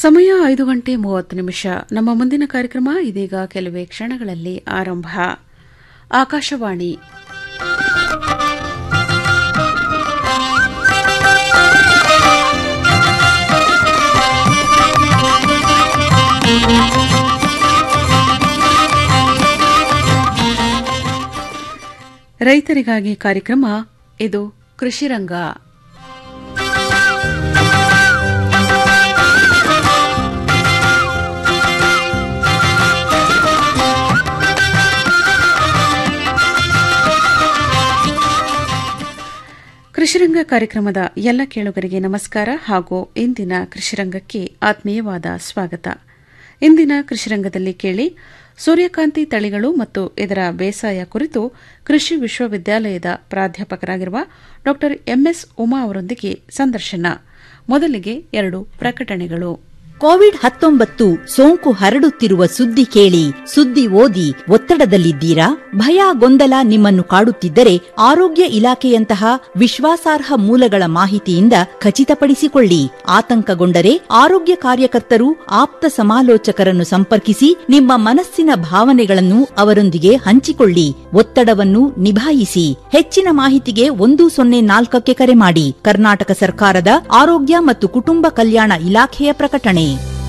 ಸಮಯ ಐದು ಗಂಟೆ ಮೂವತ್ತು ನಿಮಿಷ ನಮ್ಮ ಮುಂದಿನ ಕಾರ್ಯಕ್ರಮ ಇದೀಗ ಕೆಲವೇ ಕ್ಷಣಗಳಲ್ಲಿ ಆರಂಭ ಆಕಾಶವಾಣಿ ರೈತರಿಗಾಗಿ ಕಾರ್ಯಕ್ರಮ ಇದು ಕೃಷಿರಂಗ ಕೃಷಿರಂಗ ಕಾರ್ಯಕ್ರಮದ ಎಲ್ಲ ಕೇಳುಗರಿಗೆ ನಮಸ್ಕಾರ ಹಾಗೂ ಇಂದಿನ ಕೃಷಿರಂಗಕ್ಕೆ ಆತ್ಮೀಯವಾದ ಸ್ವಾಗತ ಇಂದಿನ ಕೃಷಿರಂಗದಲ್ಲಿ ಕೇಳಿ ಸೂರ್ಯಕಾಂತಿ ತಳಿಗಳು ಮತ್ತು ಇದರ ಬೇಸಾಯ ಕುರಿತು ಕೃಷಿ ವಿಶ್ವವಿದ್ಯಾಲಯದ ಪ್ರಾಧ್ಯಾಪಕರಾಗಿರುವ ಡಾ ಎಂಎಸ್ ಉಮಾ ಅವರೊಂದಿಗೆ ಸಂದರ್ಶನ ಮೊದಲಿಗೆ ಎರಡು ಪ್ರಕಟಣೆಗಳು ಕೋವಿಡ್ ಹತ್ತೊಂಬತ್ತು ಸೋಂಕು ಹರಡುತ್ತಿರುವ ಸುದ್ದಿ ಕೇಳಿ ಸುದ್ದಿ ಓದಿ ಒತ್ತಡದಲ್ಲಿದ್ದೀರಾ ಭಯ ಗೊಂದಲ ನಿಮ್ಮನ್ನು ಕಾಡುತ್ತಿದ್ದರೆ ಆರೋಗ್ಯ ಇಲಾಖೆಯಂತಹ ವಿಶ್ವಾಸಾರ್ಹ ಮೂಲಗಳ ಮಾಹಿತಿಯಿಂದ ಖಚಿತಪಡಿಸಿಕೊಳ್ಳಿ ಆತಂಕಗೊಂಡರೆ ಆರೋಗ್ಯ ಕಾರ್ಯಕರ್ತರು ಆಪ್ತ ಸಮಾಲೋಚಕರನ್ನು ಸಂಪರ್ಕಿಸಿ ನಿಮ್ಮ ಮನಸ್ಸಿನ ಭಾವನೆಗಳನ್ನು ಅವರೊಂದಿಗೆ ಹಂಚಿಕೊಳ್ಳಿ ಒತ್ತಡವನ್ನು ನಿಭಾಯಿಸಿ ಹೆಚ್ಚಿನ ಮಾಹಿತಿಗೆ ಒಂದು ಸೊನ್ನೆ ನಾಲ್ಕಕ್ಕೆ ಕರೆ ಮಾಡಿ ಕರ್ನಾಟಕ ಸರ್ಕಾರದ ಆರೋಗ್ಯ ಮತ್ತು ಕುಟುಂಬ ಕಲ್ಯಾಣ ಇಲಾಖೆಯ ಪ್ರಕಟಣೆ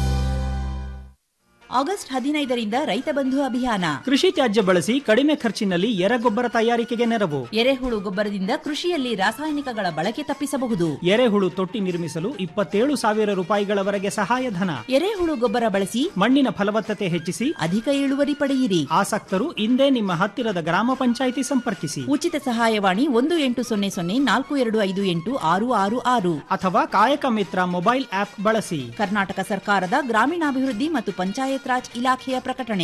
ಆಗಸ್ಟ್ ಹದಿನೈದರಿಂದ ರೈತ ಬಂಧು ಅಭಿಯಾನ ಕೃಷಿ ತ್ಯಾಜ್ಯ ಬಳಸಿ ಕಡಿಮೆ ಖರ್ಚಿನಲ್ಲಿ ಎರೆಗೊಬ್ಬರ ತಯಾರಿಕೆಗೆ ನೆರವು ಎರೆಹುಳು ಗೊಬ್ಬರದಿಂದ ಕೃಷಿಯಲ್ಲಿ ರಾಸಾಯನಿಕಗಳ ಬಳಕೆ ತಪ್ಪಿಸಬಹುದು ಎರೆಹುಳು ತೊಟ್ಟಿ ನಿರ್ಮಿಸಲು ಇಪ್ಪತ್ತೇಳು ಸಾವಿರ ರೂಪಾಯಿಗಳವರೆಗೆ ಸಹಾಯಧನ ಎರೆಹುಳು ಗೊಬ್ಬರ ಬಳಸಿ ಮಣ್ಣಿನ ಫಲವತ್ತತೆ ಹೆಚ್ಚಿಸಿ ಅಧಿಕ ಇಳುವರಿ ಪಡೆಯಿರಿ ಆಸಕ್ತರು ಇಂದೇ ನಿಮ್ಮ ಹತ್ತಿರದ ಗ್ರಾಮ ಪಂಚಾಯಿತಿ ಸಂಪರ್ಕಿಸಿ ಉಚಿತ ಸಹಾಯವಾಣಿ ಒಂದು ಎಂಟು ಸೊನ್ನೆ ಸೊನ್ನೆ ನಾಲ್ಕು ಎರಡು ಐದು ಎಂಟು ಆರು ಆರು ಆರು ಅಥವಾ ಕಾಯಕ ಮಿತ್ರ ಮೊಬೈಲ್ ಆಪ್ ಬಳಸಿ ಕರ್ನಾಟಕ ಸರ್ಕಾರದ ಗ್ರಾಮೀಣಾಭಿವೃದ್ಧಿ ಮತ್ತು ಪಂಚಾಯತ್ ರಾಜ್ ಇಲಾಖೆಯ ಪ್ರಕಟಣೆ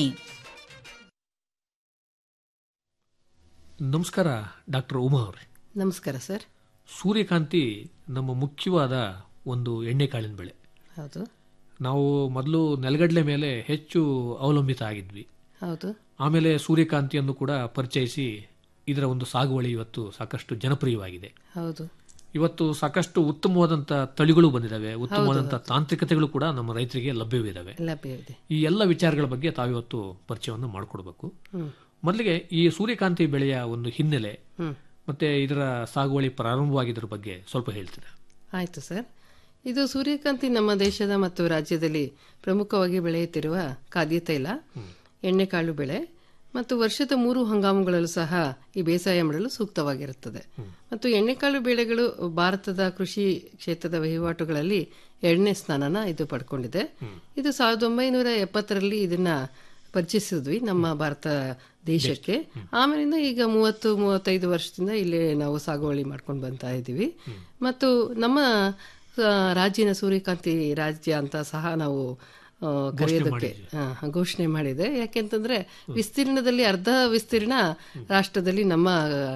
ನಮಸ್ಕಾರ ಡಾಕ್ಟರ್ ಉಮಾ ಅವರೇ ನಮಸ್ಕಾರ ಸರ್ ಸೂರ್ಯಕಾಂತಿ ನಮ್ಮ ಮುಖ್ಯವಾದ ಒಂದು ಎಣ್ಣೆಕಾಳಿನ ಬೆಳೆ ಹೌದು ನಾವು ಮೊದಲು ನೆಲಗಡಲೆ ಮೇಲೆ ಹೆಚ್ಚು ಅವಲಂಬಿತ ಆಗಿದ್ವಿ ಹೌದು ಆಮೇಲೆ ಸೂರ್ಯಕಾಂತಿಯನ್ನು ಕೂಡ ಪರಿಚಯಿಸಿ ಇದರ ಒಂದು ಸಾಗುವಳಿ ಇವತ್ತು ಸಾಕಷ್ಟು ಜನಪ್ರಿಯವಾಗಿದೆ ಹೌದು ಇವತ್ತು ಸಾಕಷ್ಟು ಉತ್ತಮವಾದಂಥ ತಳಿಗಳು ಬಂದಿದ್ದಾವೆ ಉತ್ತಮವಾದಂಥ ತಾಂತ್ರಿಕತೆಗಳು ಕೂಡ ನಮ್ಮ ರೈತರಿಗೆ ಲಭ್ಯವಿದ್ದಾವೆ ಲಭ್ಯವಿದೆ ಈ ಎಲ್ಲ ವಿಚಾರಗಳ ಬಗ್ಗೆ ತಾವಿವತ್ತು ಪರಿಚಯವನ್ನು ಮಾಡಿಕೊಡ್ಬೇಕು ಮೊದಲಿಗೆ ಈ ಸೂರ್ಯಕಾಂತಿ ಬೆಳೆಯ ಒಂದು ಹಿನ್ನೆಲೆ ಮತ್ತೆ ಇದರ ಸಾಗುವಳಿ ಪ್ರಾರಂಭವಾಗಿದ್ರ ಬಗ್ಗೆ ಸ್ವಲ್ಪ ಹೇಳ್ತೀರಾ ಆಯಿತು ಸರ್ ಇದು ಸೂರ್ಯಕಾಂತಿ ನಮ್ಮ ದೇಶದ ಮತ್ತು ರಾಜ್ಯದಲ್ಲಿ ಪ್ರಮುಖವಾಗಿ ಬೆಳೆಯುತ್ತಿರುವ ಖಾದ್ಯ ತೈಲ ಎಣ್ಣೆಕಾಳು ಬೆಳೆ ಮತ್ತು ವರ್ಷದ ಮೂರು ಹಂಗಾಮುಗಳಲ್ಲೂ ಸಹ ಈ ಬೇಸಾಯ ಮಾಡಲು ಸೂಕ್ತವಾಗಿರುತ್ತದೆ ಮತ್ತು ಎಣ್ಣೆಕಾಳು ಬೆಳೆಗಳು ಭಾರತದ ಕೃಷಿ ಕ್ಷೇತ್ರದ ವಹಿವಾಟುಗಳಲ್ಲಿ ಎರಡನೇ ಸ್ಥಾನನ ಇದು ಪಡ್ಕೊಂಡಿದೆ ಇದು ಸಾವಿರದ ಒಂಬೈನೂರ ಎಪ್ಪತ್ತರಲ್ಲಿ ಇದನ್ನ ಪರಿಚಯಿಸಿದ್ವಿ ನಮ್ಮ ಭಾರತ ದೇಶಕ್ಕೆ ಆಮೇಲಿಂದ ಈಗ ಮೂವತ್ತು ಮೂವತ್ತೈದು ವರ್ಷದಿಂದ ಇಲ್ಲಿ ನಾವು ಸಾಗುವಳಿ ಮಾಡ್ಕೊಂಡು ಬರ್ತಾ ಇದ್ದೀವಿ ಮತ್ತು ನಮ್ಮ ಆ, ರಾಜ್ಯನ ಸೂರ್ಯಕಾಂತಿ ರಾಜ್ಯ ಅಂತ ಸಹ ನಾವು ಆ, ಕರೆಯೋದಕ್ಕೆ ಆ, ಘೋಷಣೆ ಮಾಡಿದೆ ಯಾಕೆಂತಂದ್ರೆ ವಿಸ್ತೀರ್ಣದಲ್ಲಿ ಅರ್ಧ ವಿಸ್ತೀರ್ಣ ರಾಷ್ಟ್ರದಲ್ಲಿ ನಮ್ಮ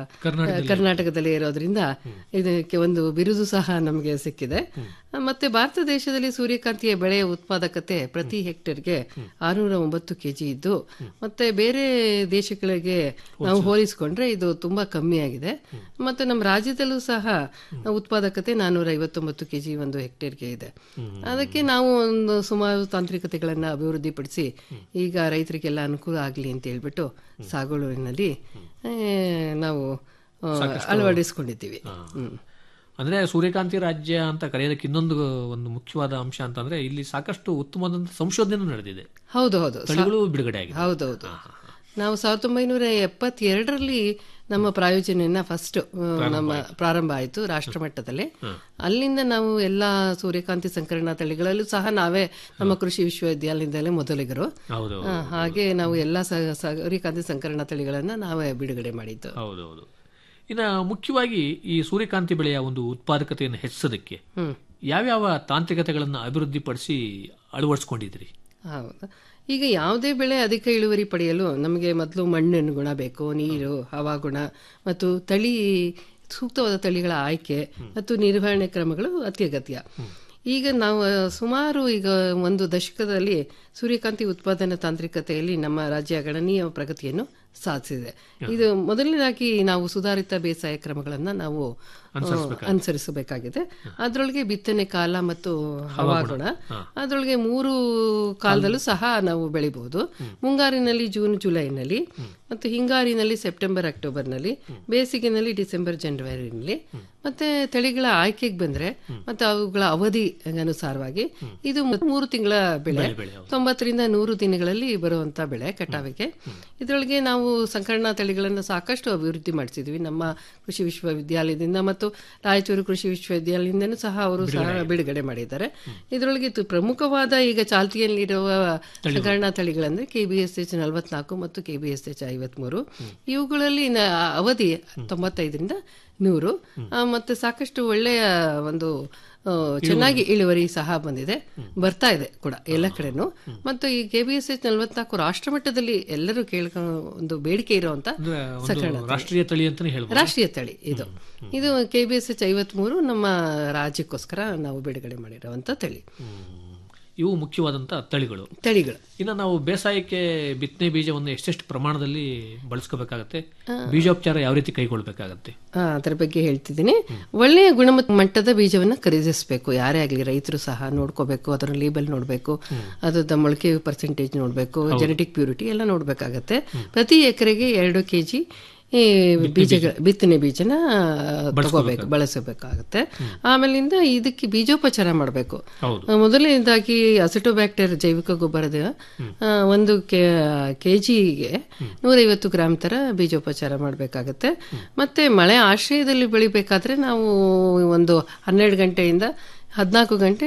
ಆ, ಕರ್ನಾಟಕದಲ್ಲಿ ಇರೋದ್ರಿಂದ ಇದಕ್ಕೆ ಒಂದು ಬಿರುದು ಸಹ ನಮಗೆ ಸಿಕ್ಕಿದೆ ಮತ್ತೆ ಭಾರತ ದೇಶದಲ್ಲಿ ಸೂರ್ಯಕಾಂತಿಯ ಬೆಳೆಯ ಉತ್ಪಾದಕತೆ ಪ್ರತಿ ಹೆಕ್ಟೇರ್ಗೆ ಆರುನೂರ ಒಂಬತ್ತು ಕೆಜಿ ಇದ್ದು ಮತ್ತೆ ಬೇರೆ ದೇಶಗಳಿಗೆ ನಾವು ಹೋಲಿಸಿಕೊಂಡ್ರೆ ಇದು ತುಂಬಾ ಕಮ್ಮಿ ಆಗಿದೆ ಮತ್ತು ನಮ್ಮ ರಾಜ್ಯದಲ್ಲೂ ಸಹ ಉತ್ಪಾದಕತೆ ನಾನೂರ ಐವತ್ತೊಂಬತ್ತು ಕೆಜಿ ಒಂದು ಹೆಕ್ಟೇರ್ಗೆ ಇದೆ ಅದಕ್ಕೆ ನಾವು ಒಂದು ಸುಮಾರು ತಾಂತ್ರಿಕತೆಗಳನ್ನ ಅಭಿವೃದ್ಧಿಪಡಿಸಿ ಈಗ ರೈತರಿಗೆಲ್ಲ ಅನುಕೂಲ ಆಗಲಿ ಅಂತ ಹೇಳ್ಬಿಟ್ಟು ಸಾಗುವಳಿನಲ್ಲಿ ಆ, ನಾವು ಆ, ಅಳವಡಿಸ್ಕೊಂಡಿದ್ದೀವಿ ಹ್ಮ್ ಅಂದ್ರೆ ಸೂರ್ಯಕಾಂತಿ ರಾಜ್ಯ ಅಂತ ಕರೆಯೋದಕ್ಕೆ ಇನ್ನೊಂದು ಒಂದು ಮುಖ್ಯವಾದ ಅಂಶ ಅಂತಂದ್ರೆ ಇಲ್ಲಿ ಸಾಕಷ್ಟು ಉತ್ತಮವಾದಂಥ ಸಂಶೋಧನೆ ನಡೆದಿದೆ ಹೌದು ಹೌದು ತಳಿಗಳು ಬಿಡುಗಡೆ ಆಗಿದೆ ಹೌದೌದು ನಾವು ಸಾವಿರದ ಒಂಬೈನೂರ ಎಪ್ಪತ್ತೆರಡರಲ್ಲಿ ನಮ್ಮ ಪ್ರಾಯೋಜನೆಯನ್ನ ಫಸ್ಟ್ ನಮ್ಮ ಪ್ರಾರಂಭ ಆಯಿತು ರಾಷ್ಟ್ರ ಮಟ್ಟದಲ್ಲಿ ಅಲ್ಲಿಂದ ನಾವು ಎಲ್ಲಾ ಸೂರ್ಯಕಾಂತಿ ಸಂಕರಣ ತಳಿಗಳಲ್ಲೂ ಸಹ ನಾವೇ ನಮ್ಮ ಕೃಷಿ ವಿಶ್ವವಿದ್ಯಾಲಯದಲ್ಲೇ ಮೊದಲಿಗರು ಹೌದು ಆ, ಹಾಗೆ ನಾವು ಎಲ್ಲಾ ಸ- ಸೂರ್ಯಕಾಂತಿ ಸಂಕರಣ ತಳಿಗಳನ್ನ ನಾವೇ ಬಿಡುಗಡೆ ಮಾಡಿದ್ದು ಹೌದೌದು ಇನ್ನು ಮುಖ್ಯವಾಗಿ ಈ ಸೂರ್ಯಕಾಂತಿ ಬೆಳೆಯ ಒಂದು ಉತ್ಪಾದಕತೆಯನ್ನು ಹೆಚ್ಚಿಸೋದಕ್ಕೆ ಯಾವ್ಯಾವ ತಾಂತ್ರಿಕತೆಗಳನ್ನು ಅಭಿವೃದ್ಧಿಪಡಿಸಿ ಅಳವಡಿಸ್ಕೊಂಡಿದ್ರಿ ಹೌದು ಈಗ ಯಾವುದೇ ಬೆಳೆ ಅಧಿಕ ಇಳುವರಿ ಪಡೆಯಲು ನಮಗೆ ಮೊದಲು ಮಣ್ಣಿನ ಗುಣ ಬೇಕು ನೀರು ಹವಾಗುಣ ಮತ್ತು ತಳಿ ಸೂಕ್ತವಾದ ತಳಿಗಳ ಆಯ್ಕೆ ಮತ್ತು ನಿರ್ವಹಣೆ ಕ್ರಮಗಳು ಅತ್ಯಗತ್ಯ ಈಗ ನಾವು ಸುಮಾರು ಈಗ ಒಂದು ದಶಕದಲ್ಲಿ ಸೂರ್ಯಕಾಂತಿ ಉತ್ಪಾದನಾ ತಾಂತ್ರಿಕತೆಯಲ್ಲಿ ನಮ್ಮ ರಾಜ್ಯ ಗಣನೀಯ ಪ್ರಗತಿಯನ್ನು ಸಾಧಿಸಿದೆ ಇದು ಮೊದಲನೇದಾಗಿ ನಾವು ಸುಧಾರಿತ ಬೇಸಾಯ ಕ್ರಮಗಳನ್ನ ನಾವು ಆ, ಅನುಸರಿಸಬೇಕಾಗಿದೆ ಅದರೊಳಗೆ ಬಿತ್ತನೆ ಕಾಲ ಮತ್ತು ಹವಾಗುಣ ಅದರೊಳಗೆ ಮೂರು ಕಾಲದಲ್ಲೂ ಸಹ ನಾವು ಬೆಳಿಬಹುದು ಮುಂಗಾರಿನಲ್ಲಿ ಜೂನ್ ಜುಲೈನಲ್ಲಿ ಮತ್ತು ಹಿಂಗಾರಿನಲ್ಲಿ ಸೆಪ್ಟೆಂಬರ್ ಅಕ್ಟೋಬರ್ನಲ್ಲಿ ಬೇಸಿಗೆನಲ್ಲಿ ಡಿಸೆಂಬರ್ ಜನವರಿನಲ್ಲಿ ಮತ್ತೆ ತಳಿಗಳ ಆಯ್ಕೆಗೆ ಬಂದ್ರೆ ಮತ್ತೆ ಅವುಗಳ ಅವಧಿ ಅನುಸಾರವಾಗಿ ಇದು ಮೂರು ತಿಂಗಳ ಬೆಳೆ ತೊಂಬತ್ತರಿಂದ ನೂರು ದಿನಗಳಲ್ಲಿ ಬರುವಂತ ಬೆಳೆ ಕಟಾವಿಗೆ ಇದರೊಳಗೆ ನಾವು ಸಂಕರಣ ತಳಿಗಳನ್ನು ಸಾಕಷ್ಟು ಅಭಿವೃದ್ಧಿ ಮಾಡಿಸಿದ್ವಿ ನಮ್ಮ ಕೃಷಿ ವಿಶ್ವವಿದ್ಯಾಲಯದಿಂದ ಮತ್ತು ರಾಯಚೂರು ಕೃಷಿ ವಿಶ್ವವಿದ್ಯಾಲಯದಿಂದನೂ ಸಹ ಅವರು ಸಹ ಬಿಡುಗಡೆ ಮಾಡಿದ್ದಾರೆ ಇದರೊಳಗೆ ಇದು ಪ್ರಮುಖವಾದ ಈಗ ಚಾಲ್ತಿಯಲ್ಲಿರುವ ಸಂಕರಣ ತಳಿಗಳಂದ್ರೆ ಕೆ ಬಿ ಎಸ್ ಎಚ್ ನಲವತ್ನಾಲ್ಕು ಮತ್ತು ಕೆ ಬಿ ಎಸ್ ಎಚ್ ಐವತ್ಮೂರು ಇವುಗಳಲ್ಲಿ ನ- ಅವಧಿ ತೊಂಬತ್ತೈದರಿಂದ ನೂರು ಆ, ಮತ್ತೆ ಸಾಕಷ್ಟು ಒಳ್ಳೆಯ ಒಂದು ಆ, ಚೆನ್ನಾಗಿ ಇಳುವರಿ ಸಹ ಬಂದಿದೆ ಬರ್ತಾ ಇದೆ ಕೂಡ ಎಲ್ಲ ಕಡೆನೂ ಮತ್ತು ಈ ಕೆ ಬಿ ಎಸ್ ಎಚ್ ನಲವತ್ನಾಲ್ಕು ರಾಷ್ಟ್ರ ಮಟ್ಟದಲ್ಲಿ ಎಲ್ಲರೂ ಕೇಳ್ಕೊ ಒಂದು ಬೇಡಿಕೆ ಇರುವಂತ ಅಂದ್ರೆ ಸಕರಣ ಒಂದು ರಾಷ್ಟ್ರೀಯ ತಳಿ ಅಂತಾನೆ ಹೇಳ್ಬೋದು ರಾಷ್ಟ್ರೀಯ ತಳಿ ಇದು ಇದು ಕೆ ಬಿ ಎಸ್ ಎಚ್ ಐವತ್ಮೂರು ನಮ್ಮ ರಾಜ್ಯಕ್ಕೋಸ್ಕರ ನಾವು ಬಿಡುಗಡೆ ಮಾಡಿರುವಂತ ತಳಿ ಇವು ಮುಖ್ಯವಾದಂತ ತಳಿಗಳು ತಳಿಗಳು ಇನ್ನು ನಾವು ಬೇಸಾಯಕ್ಕೆ ಬಿತ್ತನೆ ಬೀಜವನ್ನು ಎಷ್ಟೆಷ್ಟು ಪ್ರಮಾಣದಲ್ಲಿ ಬಳಸ್ಕೋಬೇಕಾಗತ್ತೆ ಬೀಜೋಪಚಾರ ಯಾವ ರೀತಿ ಕೈಗೊಳ್ಬೇಕಾಗತ್ತೆ ಆ, ಅದರ ಬಗ್ಗೆ ಹೇಳ್ತಿದ್ದೀನಿ ಒಳ್ಳೆಯ ಗುಣಮಟ್ಟ ಮಟ್ಟದ ಬೀಜವನ್ನ ಖರೀದಿಸಬೇಕು ಯಾರೇ ಆಗಲಿ ರೈತರು ಸಹ ನೋಡ್ಕೋಬೇಕು ಅದರ ಲೇಬಲ್ ನೋಡಬೇಕು ಅದ್ರದ್ದು ಮೊಳಕೆ ಪರ್ಸೆಂಟೇಜ್ ನೋಡಬೇಕು ಜೆನೆಟಿಕ್ ಪ್ಯೂರಿಟಿ ಎಲ್ಲ ನೋಡ್ಬೇಕಾಗತ್ತೆ ಪ್ರತಿ ಎಕರೆಗೆ ಎರಡು ಕೆಜಿ ಈ ಬೀಜಗಳ ಬಿತ್ತನೆ ಬೀಜನ ತಗೋಬೇಕು ಬಳಸಬೇಕಾಗತ್ತೆ ಆಮೇಲಿಂದ ಇದಕ್ಕೆ ಬೀಜೋಪಚಾರ ಮಾಡಬೇಕು ಹೌದು. ಮೊದಲನೇದಾಗಿ ಅಸಿಟೋಬ್ಯಾಕ್ಟರ್ ಜೈವಿಕ ಗೊಬ್ಬರದ ಆ, ಒಂದು ಕೆಜಿಗೆ ನೂರೈವತ್ತು ಗ್ರಾಮ್ ತರ ಬೀಜೋಪಚಾರ ಮಾಡಬೇಕಾಗತ್ತೆ ಮತ್ತೆ ಮಳೆ ಆಶ್ರಯದಲ್ಲಿ ಬೆಳಿಬೇಕಾದ್ರೆ ನಾವು ಒಂದು ಹನ್ನೆರಡು ಗಂಟೆಯಿಂದ ಹದಿನಾಲ್ಕು ಗಂಟೆ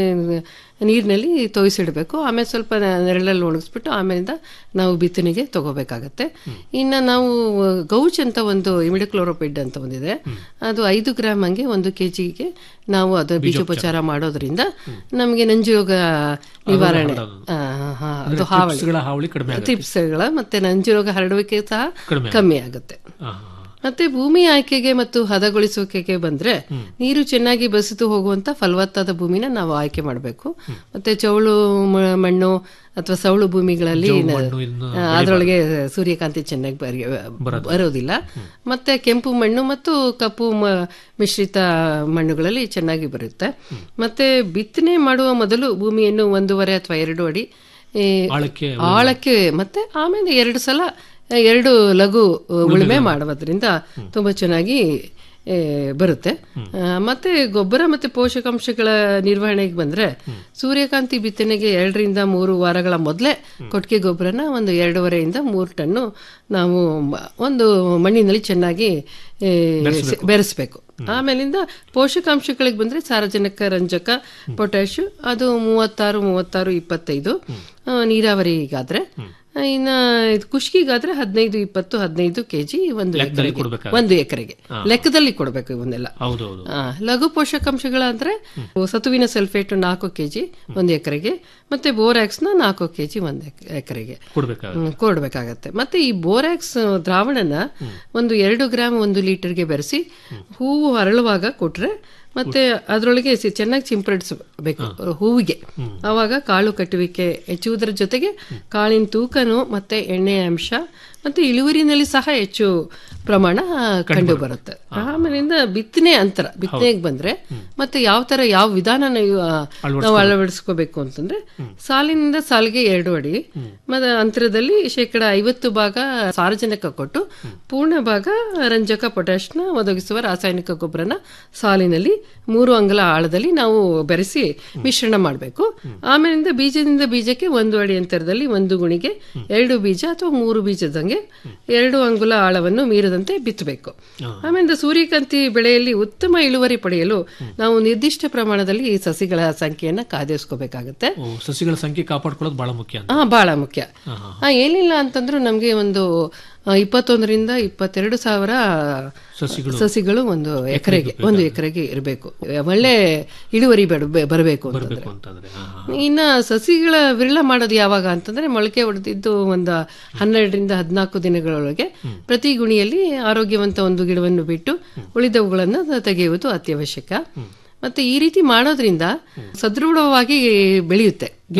ನೀರಿನಲ್ಲಿ ತೋಯಿಸಿಡಬೇಕು ಆಮೇಲೆ ಸ್ವಲ್ಪ ನೆರಳಲ್ಲಿ ಒಣಗಿಸ್ಬಿಟ್ಟು ಆಮೇಲಿಂದ ನಾವು ಬಿತ್ತನೆಗೆ ತಗೋಬೇಕಾಗತ್ತೆ ಇನ್ನು ನಾವು ಗೌಚ್ ಅಂತ ಒಂದು ಇಮಿಡಕ್ಲೋರೋಪಿಡ್ ಅಂತ ಒಂದಿದೆ ಅದು ಐದು ಗ್ರಾಮ್ ಹಂಗೆ ಒಂದು ಕೆಜಿಗೆ ನಾವು ಅದು ಬೀಜೋಪಚಾರ ಮಾಡೋದ್ರಿಂದ ನಮಗೆ ನಂಜುರೋಗ ನಿವಾರಣೆ ಆ, ಹಾ, ಅದು ಹಾವಳಿ ಟಿಪ್ಸ್ಗಳ ಹಾವಳಿ ಕಡಿಮೆ ಆಗುತ್ತೆ ಟಿಪ್ಸ್ಗಳ ಮತ್ತೆ ನಂಜುರೋಗ ಹರಡುವಿಕೆ ಸಹ ಕಡಿಮೆ ಕಮ್ಮಿ ಆಗುತ್ತೆ ಆ, ಆ. ಮತ್ತೆ ಭೂಮಿ ಆಯ್ಕೆಗೆ ಮತ್ತು ಹದಗೊಳಿಸುವಿಕೆಗೆ ಬಂದ್ರೆ ನೀರು ಚೆನ್ನಾಗಿ ಬಸಿದು ಹೋಗುವಂತ ಫಲವತ್ತಾದ ಭೂಮಿನ ನಾವು ಆಯ್ಕೆ ಮಾಡಬೇಕು ಮತ್ತೆ ಚೌಳು ಮ- ಮಣ್ಣು ಅಥವಾ ಸೌಳು ಭೂಮಿಗಳಲ್ಲಿ ನ- ಮಣ್ಣು ಇನ್ನು ಆ, ಅದ್ರೊಳಗೆ ಸೂರ್ಯಕಾಂತಿ ಚೆನ್ನಾಗಿ ಬರಿ ಬರೋದಿಲ್ಲ ಮತ್ತೆ ಕೆಂಪು ಮಣ್ಣು ಮತ್ತು ಕಪ್ಪು ಮ- ಮಿಶ್ರಿತ ಮಣ್ಣುಗಳಲ್ಲಿ ಚೆನ್ನಾಗಿ ಬರುತ್ತೆ ಮತ್ತೆ ಬಿತ್ತನೆ ಮಾಡುವ ಮೊದಲು ಭೂಮಿಯನ್ನು ಒಂದೂವರೆ ಅಥವಾ ಎರಡು ಅಡಿ ಈ, ಆಳಕ್ಕೆ ಆಳಕ್ಕೆ ಮತ್ತೆ ಆಮೇಲೆ ಎರಡು ಸಲ ಎರಡು ಲಘು ಉಳುಮೆ ಮಾಡುವುದರಿಂದ ತುಂಬಾ ಚೆನ್ನಾಗಿ ಏ, ಬರುತ್ತೆ ಆ, ಮತ್ತೆ ಗೊಬ್ಬರ ಮತ್ತೆ ಪೋಷಕಾಂಶಗಳ ನಿರ್ವಹಣೆಗೆ ಬಂದ್ರೆ ಸೂರ್ಯಕಾಂತಿ ಬಿತ್ತನೆಗೆ ಎರಡರಿಂದ ಮೂರು ವಾರಗಳ ಮೊದಲೇ ಕೊಟ್ಟಿಗೆ ಗೊಬ್ಬರನ ಒಂದು ಎರಡೂವರೆಯಿಂದ ಮೂರು ಟನ್ನು ನಾವು ಮ- ಒಂದು ಮಣ್ಣಿನಲ್ಲಿ ಚೆನ್ನಾಗಿ ಏ, ಸ- ಬೆರೆಸ್ಬೇಕು ಆಮೇಲಿಂದ ಪೋಷಕಾಂಶಗಳಿಗೆ ಬಂದ್ರೆ ಸಾರಜನಕ ರಂಜಕ ಪೊಟ್ಯಾಶ್ ಅದು ಮೂವತ್ತಾರು ಮೂವತ್ತಾರು ಇಪ್ಪತ್ತೈದು ಆ, ನೀರಾವರಿಗಾದ್ರೆ ಆ, ಇನ್ನ ಇದು ಕುಷ್ಕಿಗಾದ್ರೆ ಹದಿನೈದು ಇಪ್ಪತ್ತು ಹದಿನೈದು ಕೆಜಿ ಒಂದು ಎಕರೆಗೆ ಕೊಡ್ಬೇಕಾಗುತ್ತೆ. ಒಂದು ಎಕರೆಗೆ ಲೆಕ್ಕದಲ್ಲಿ ಕೊಡಬೇಕು ಇವನ್ನೆಲ್ಲ ಹೌದೌದು ಆ, ಲಘು ಪೋಷಕಾಂಶಗಳಂದ್ರೆ ಸತುವಿನ ಸಲ್ಫೇಟ್ ನಾಲ್ಕು ಕೆಜಿ ಒಂದು ಎಕರೆಗೆ ಮತ್ತೆ ಬೋರಾಕ್ಸ್ನ ನಾಲ್ಕು ಕೆಜಿ ಒಂದು ಎಕ್- ಎಕರೆಗೆ ಕೊಡ್ಬೇಕಾಗುತ್ತೆ ಹ್ಮ್, ಕೊಡ್ಬೇಕಾಗತ್ತೆ ಮತ್ತೆ ಈ ಬೋರಾಕ್ಸ್ ದ್ರಾವಣನ ಒಂದು ಎರಡು ಗ್ರಾಮ್ ಒಂದು ಲೀಟರ್ಗೆ ಬೆರೆಸಿ ಹೂವು ಅರಳುವಾಗ ಕೊಟ್ರೆ ಮತ್ತೆ ಅದರೊಳಗೆ ಸಿ- ಚೆನ್ನಾಗಿ ಸಿಂಪಡಿಸಬೇಕು ಹೂವಿಗೆ ಆವಾಗ ಕಾಳು ಕಟ್ಟುವಿಕೆ ಹೆಚ್ಚುವುದರ ಜೊತೆಗೆ ಕಾಳಿನ ತೂಕನು ಮತ್ತೆ ಎಣ್ಣೆಯ ಅಂಶ ಮತ್ತೆ ಇಳುವರಿನಲ್ಲಿ ಸಹ ಹೆಚ್ಚು ಪ್ರಮಾಣ ಕಂಡು ಬರುತ್ತೆ ಆಮೇಲಿಂದ ಬಿತ್ತನೆ ಅಂತರ ಬಿತ್ತನೆಗೆ ಬಂದ್ರೆ ಮತ್ತೆ ಯಾವ ತರ ಯಾವ ವಿಧಾನ ನಾವು ಆ, ನಾವು ಅಳವಡಿಸ್ಕೋಬೇಕು ಅಂತಂದ್ರೆ ಸಾಲಿನಿಂದ ಸಾಲಿಗೆ ಎರಡು ಅಡಿ ಮತ್ತೆ ಅಂತರದಲ್ಲಿ ಶೇಕಡ ಐವತ್ತು ಭಾಗ ಸಾರಜನಕ ಕೊಟ್ಟು ಪೂರ್ಣ ಭಾಗ ರಂಜಕ ಪೊಟ್ಯಾಶ್ನ ಒದಗಿಸುವ ರಾಸಾಯನಿಕ ಗೊಬ್ಬರನ ಸಾಲಿನಲ್ಲಿ ಮೂರು ಅಂಗಲ ಆಳದಲ್ಲಿ ನಾವು ಬೆರೆಸಿ ಮಿಶ್ರಣ ಮಾಡಬೇಕು ಆಮೇಲಿಂದ ಬೀಜದಿಂದ ಬೀಜಕ್ಕೆ ಒಂದು ಅಡಿ ಅಂತರದಲ್ಲಿ ಒಂದು ಗುಣಿಗೆ ಎರಡು ಬೀಜ ಅಥವಾ ಮೂರು ಬೀಜದಂಗೆ ಎರಡು ಅಂಗುಲ ಆಳವನ್ನು ಮೀರದಂತೆ ಬಿತ್ತಬೇಕು ಆಮೇಲೆ ಸೂರ್ಯಕಾಂತಿ ಬೆಳೆಯಲ್ಲಿ ಉತ್ತಮ ಇಳುವರಿ ಪಡೆಯಲು ನಾವು ನಿರ್ದಿಷ್ಟ ಪ್ರಮಾಣದಲ್ಲಿ ಈ ಸಸಿಗಳ ಸಂಖ್ಯೆಯನ್ನ ಕಾದಿರಿಸ್ಕೋಬೇಕಾಗತ್ತೆ ಓ, ಸಸಿಗಳ ಸಂಖ್ಯೆ ಕಾಪಾಡ್ಕೊಳ್ಳೋದು ಬಹಳ ಮುಖ್ಯ ಅಂತ ಹಾ ಬಹಳ ಮುಖ್ಯ ಆ, ಏನಿಲ್ಲ ಅಂತಂದ್ರೂ ನಮ್ಗೆ ಒಂದು ಆ, ಇಪ್ಪತ್ತೊಂದರಿಂದ ಇಪ್ಪತ್ತೆರಡು ಸಾವಿರ ಸಸಿಗಳು ಸಸಿಗಳು ಒಂದು ಎಕರೆಗೆ ಒಂದು ಎಕರೆಗೆ ಇರಬೇಕು ಒಳ್ಳೆ ಇಳುವರಿ ಬೆಡ- ಬರಬೇಕು ಅಂತಂದ್ರೆ ಬೇಕು ಅಂತಂದ್ರೆ ಆ, ಆ. ಇನ್ನ ಸಸಿಗಳ ವಿರಳ ಮಾಡೋದು ಯಾವಾಗ ಅಂತಂದ್ರೆ ಮೊಳಕೆ ಹೊಡೆದಿದ್ದು ಒಂದು ಹನ್ನೆರಡರಿಂದ ಹದಿನಾಲ್ಕು ದಿನಗಳೊಳಗೆ ಪ್ರತಿ ಗುಣಿಯಲ್ಲಿ ಆರೋಗ್ಯವಂತ ಒಂದು ಗಿಡವನ್ನು ಬಿಟ್ಟು ಉಳಿದವುಗಳನ್ನು ತೆಗೆಯುವುದು ಅತ್ಯವಶ್ಯಕ ಮತ್ತೆ ಈ ರೀತಿ ಮಾಡೋದ್ರಿಂದ ಸದೃಢವಾಗಿ ಬೆಳೆಯುತ್ತೆ ಗಿಡ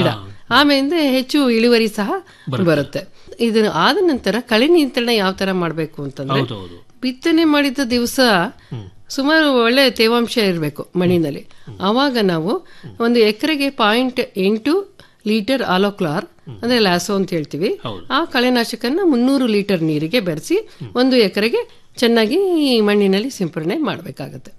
ಆಮೇಲೆ ಹೆಚ್ಚು ಇಳುವರಿ ಸಹ ಬರುತ್ತೆ ಇದನ್ನ ಆದ ನಂತರ ಕಳೆ ನಿಯಂತ್ರಣ ಯಾವ ತರ ಮಾಡಬೇಕು ಅಂತಂದ್ರೆ ಹೌದೌದು ಬಿತ್ತನೆ ಮಾಡಿದ ದಿವಸ ಸುಮಾರು ಒಳ್ಳೆ ತೇವಾಂಶ ಇರಬೇಕು ಮಣ್ಣಿನಲ್ಲಿ ಆವಾಗ ನಾವು ಒಂದು ಎಕರೆಗೆ ಪಾಯಿಂಟ್ ಎಂಟು ಲೀಟರ್ ಆಲೋಕ್ಲಾರ್ ಅಂದ್ರೆ ಲ್ಯಾಸೋ ಅಂತ ಹೇಳ್ತೀವಿ ಆ ಕಳೆನಾಶಕನ ಮುನ್ನೂರು ಲೀಟರ್ ನೀರಿಗೆ ಬೆರೆಸಿ ಒಂದು ಎಕರೆಗೆ ಚೆನ್ನಾಗಿ ಮಣ್ಣಿನಲ್ಲಿ ಸಿಂಪರಣೆ ಮಾಡಬೇಕಾಗತ್ತೆ